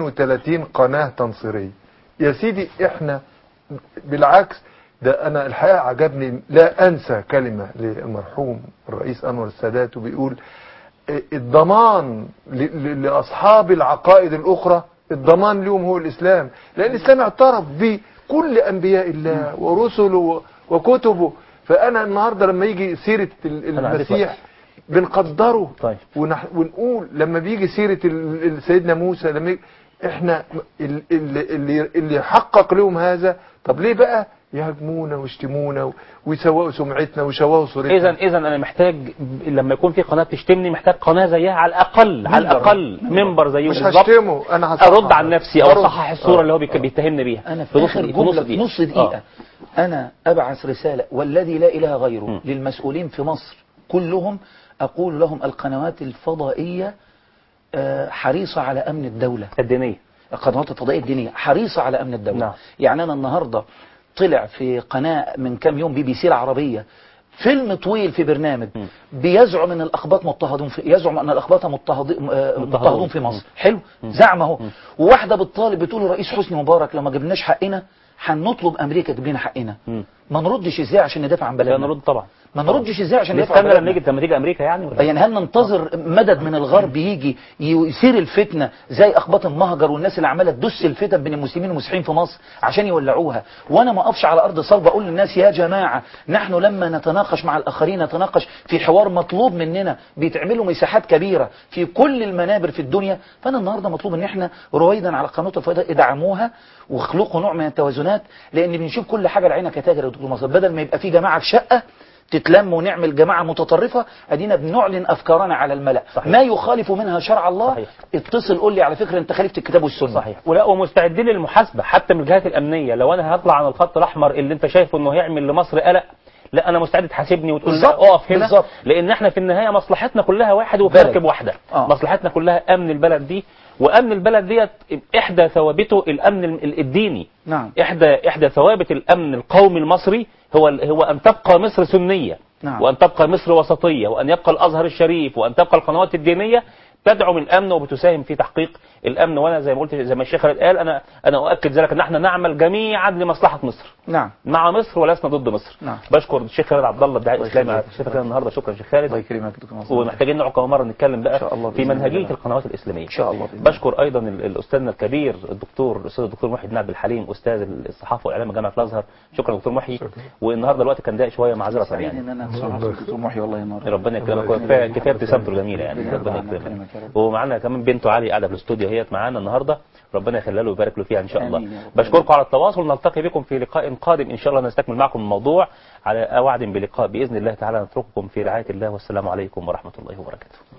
32 قناة تنصيرية يا سيدي احنا بالعكس ده انا الحقيقة عجبني لا انسى كلمة للمرحوم الرئيس انور السادات وبيقول اه، الضمان ل- ل- لاصحاب العقائد الاخرى الضمان لهم هو الاسلام لان الاسلام اعترف بكل انبياء الله ورسله و- وكتبه فانا النهارده لما يجي سيرة ال- أنا عندي المسيح بنقدره طيب. ونح... ونقول لما بيجي سيرة ال... ال- سيدنا موسى لما يجي... احنا ال- اللي, اللي, اللي حقق لهم هذا طب ليه بقى يهاجمونا ويشتمونا و- ويسوقوا سمعتنا ويشوهوا صورتنا اذا اذا انا محتاج ب- لما يكون في قناه تشتمني محتاج قناه زيها على الاقل على منبر. الاقل منبر زيه مش بالظبط هشتمه انا هصحح ارد عن نفسي او أرد. اصحح الصوره آه. اللي هو بيك- بيتهمني بيها أنا في في نص آخر دقيقة- في جملة في نص دقيقة آه. أنا أبعث رسالة والذي لا إله غيره م. للمسؤولين في مصر كلهم أقول لهم القنوات الفضائية آه، حريصة على أمن الدولة الدينيه القنوات الفضائية الدينية حريصة على أمن الدولة نعم. يعني أنا النهاردة طلع في قناة من كام يوم بي بي سي العربية فيلم طويل في برنامج م. بيزعم ان الاخباط مضطهدون في يزعم ان الاخباط مضطهد- آه، مضطهدون في مصر حلو زعم اهو وواحده بتطالب بتقول الرئيس حسني مبارك لو ما جبناش حقنا هنطلب امريكا تجيب لنا حقنا م. ما نردش ازاي عشان ندافع عن لا بلدنا نرد طبعا ما نردش ازاي عشان ندافع عن نستنى لما بلدنا يجي لما تيجي امريكا يعني ولا يعني هل ننتظر مدد من الغرب يجي يثير الفتنة زي أخباط المهجر والناس اللي عمالة تدس الفتن بين المسلمين والمسيحيين في مصر عشان يولعوها وأنا ما أقفش على أرض صلبة أقول للناس يا جماعة نحن لما نتناقش مع الآخرين نتناقش في حوار مطلوب مننا بيتعملوا مساحات كبيرة في كل المنابر في الدنيا فأنا النهاردة مطلوب إن إحنا رويدا على قناة الفضاء ادعموها واخلقوا نوع من التوازنات لأن بنشوف كل حاجة لعينك يا تاجر يا دكتور مصر بدل ما يبقى في جماعة في شقة تتلم ونعمل جماعة متطرفة ادينا بنعلن افكارنا على الملأ صحيح. ما يخالف منها شرع الله صحيح. اتصل قول لي على فكرة انت خالفت الكتاب والسنة صحيح ولا ومستعدين للمحاسبه حتى من الجهات الامنيه لو انا هطلع عن الخط الاحمر اللي انت شايفه انه هيعمل لمصر قلق لا انا مستعد تحاسبني وتقول لا بالظبط، اقف هنا بالظبط. لان احنا في النهايه مصلحتنا كلها واحد وفي بلد. مركب واحده آه. مصلحتنا كلها امن البلد دي وامن البلد ديت احدى ثوابته الامن ال- الديني نعم احدى احدى ثوابت الامن القومي المصري هو ال- هو ان تبقى مصر سنيه نعم. وان تبقى مصر وسطيه وان يبقى الازهر الشريف وان تبقى القنوات الدينيه تدعم الامن وبتساهم في تحقيق الامن وانا زي ما قلت زي ما الشيخ خالد قال انا انا اؤكد ذلك ان احنا نعمل جميعا لمصلحه مصر نعم مع مصر ولسنا ضد مصر نعم. بشكر الشيخ خالد عبد الله الداعي الله الاسلامي على يخليك. تشريفك لنا النهارده شكرا شيخ خالد الله يكرمك دكتور مصر ومحتاجين نقعد كمان مره نتكلم بقى إن شاء الله في بإذن منهجيه الله. القنوات الاسلاميه ان شاء الله بإذن الله. بشكر ايضا ال- الاستاذنا الكبير الدكتور الاستاذ الدكتور محي بن عبد الحليم استاذ الصحافه والاعلام جامعه الازهر شكرا دكتور محي والنهارده الوقت كان ضيق شويه معذره سعيد يعني ان انا صراحة الدكتور محي والله ينور ربنا يكرمك كفايه كفايه ابتسامته الجميله يعني ربنا ربنا يكرمك يكرمك يا رب. ومعانا كمان بنته علي قاعده في الاستوديو هي معانا النهارده ربنا يخليها له ويبارك له فيها ان شاء الله آمين يا رب. بشكركم على التواصل نلتقي بكم في لقاء قادم ان شاء الله نستكمل معكم الموضوع على وعد بلقاء باذن الله تعالى نترككم في رعايه الله والسلام عليكم ورحمه الله وبركاته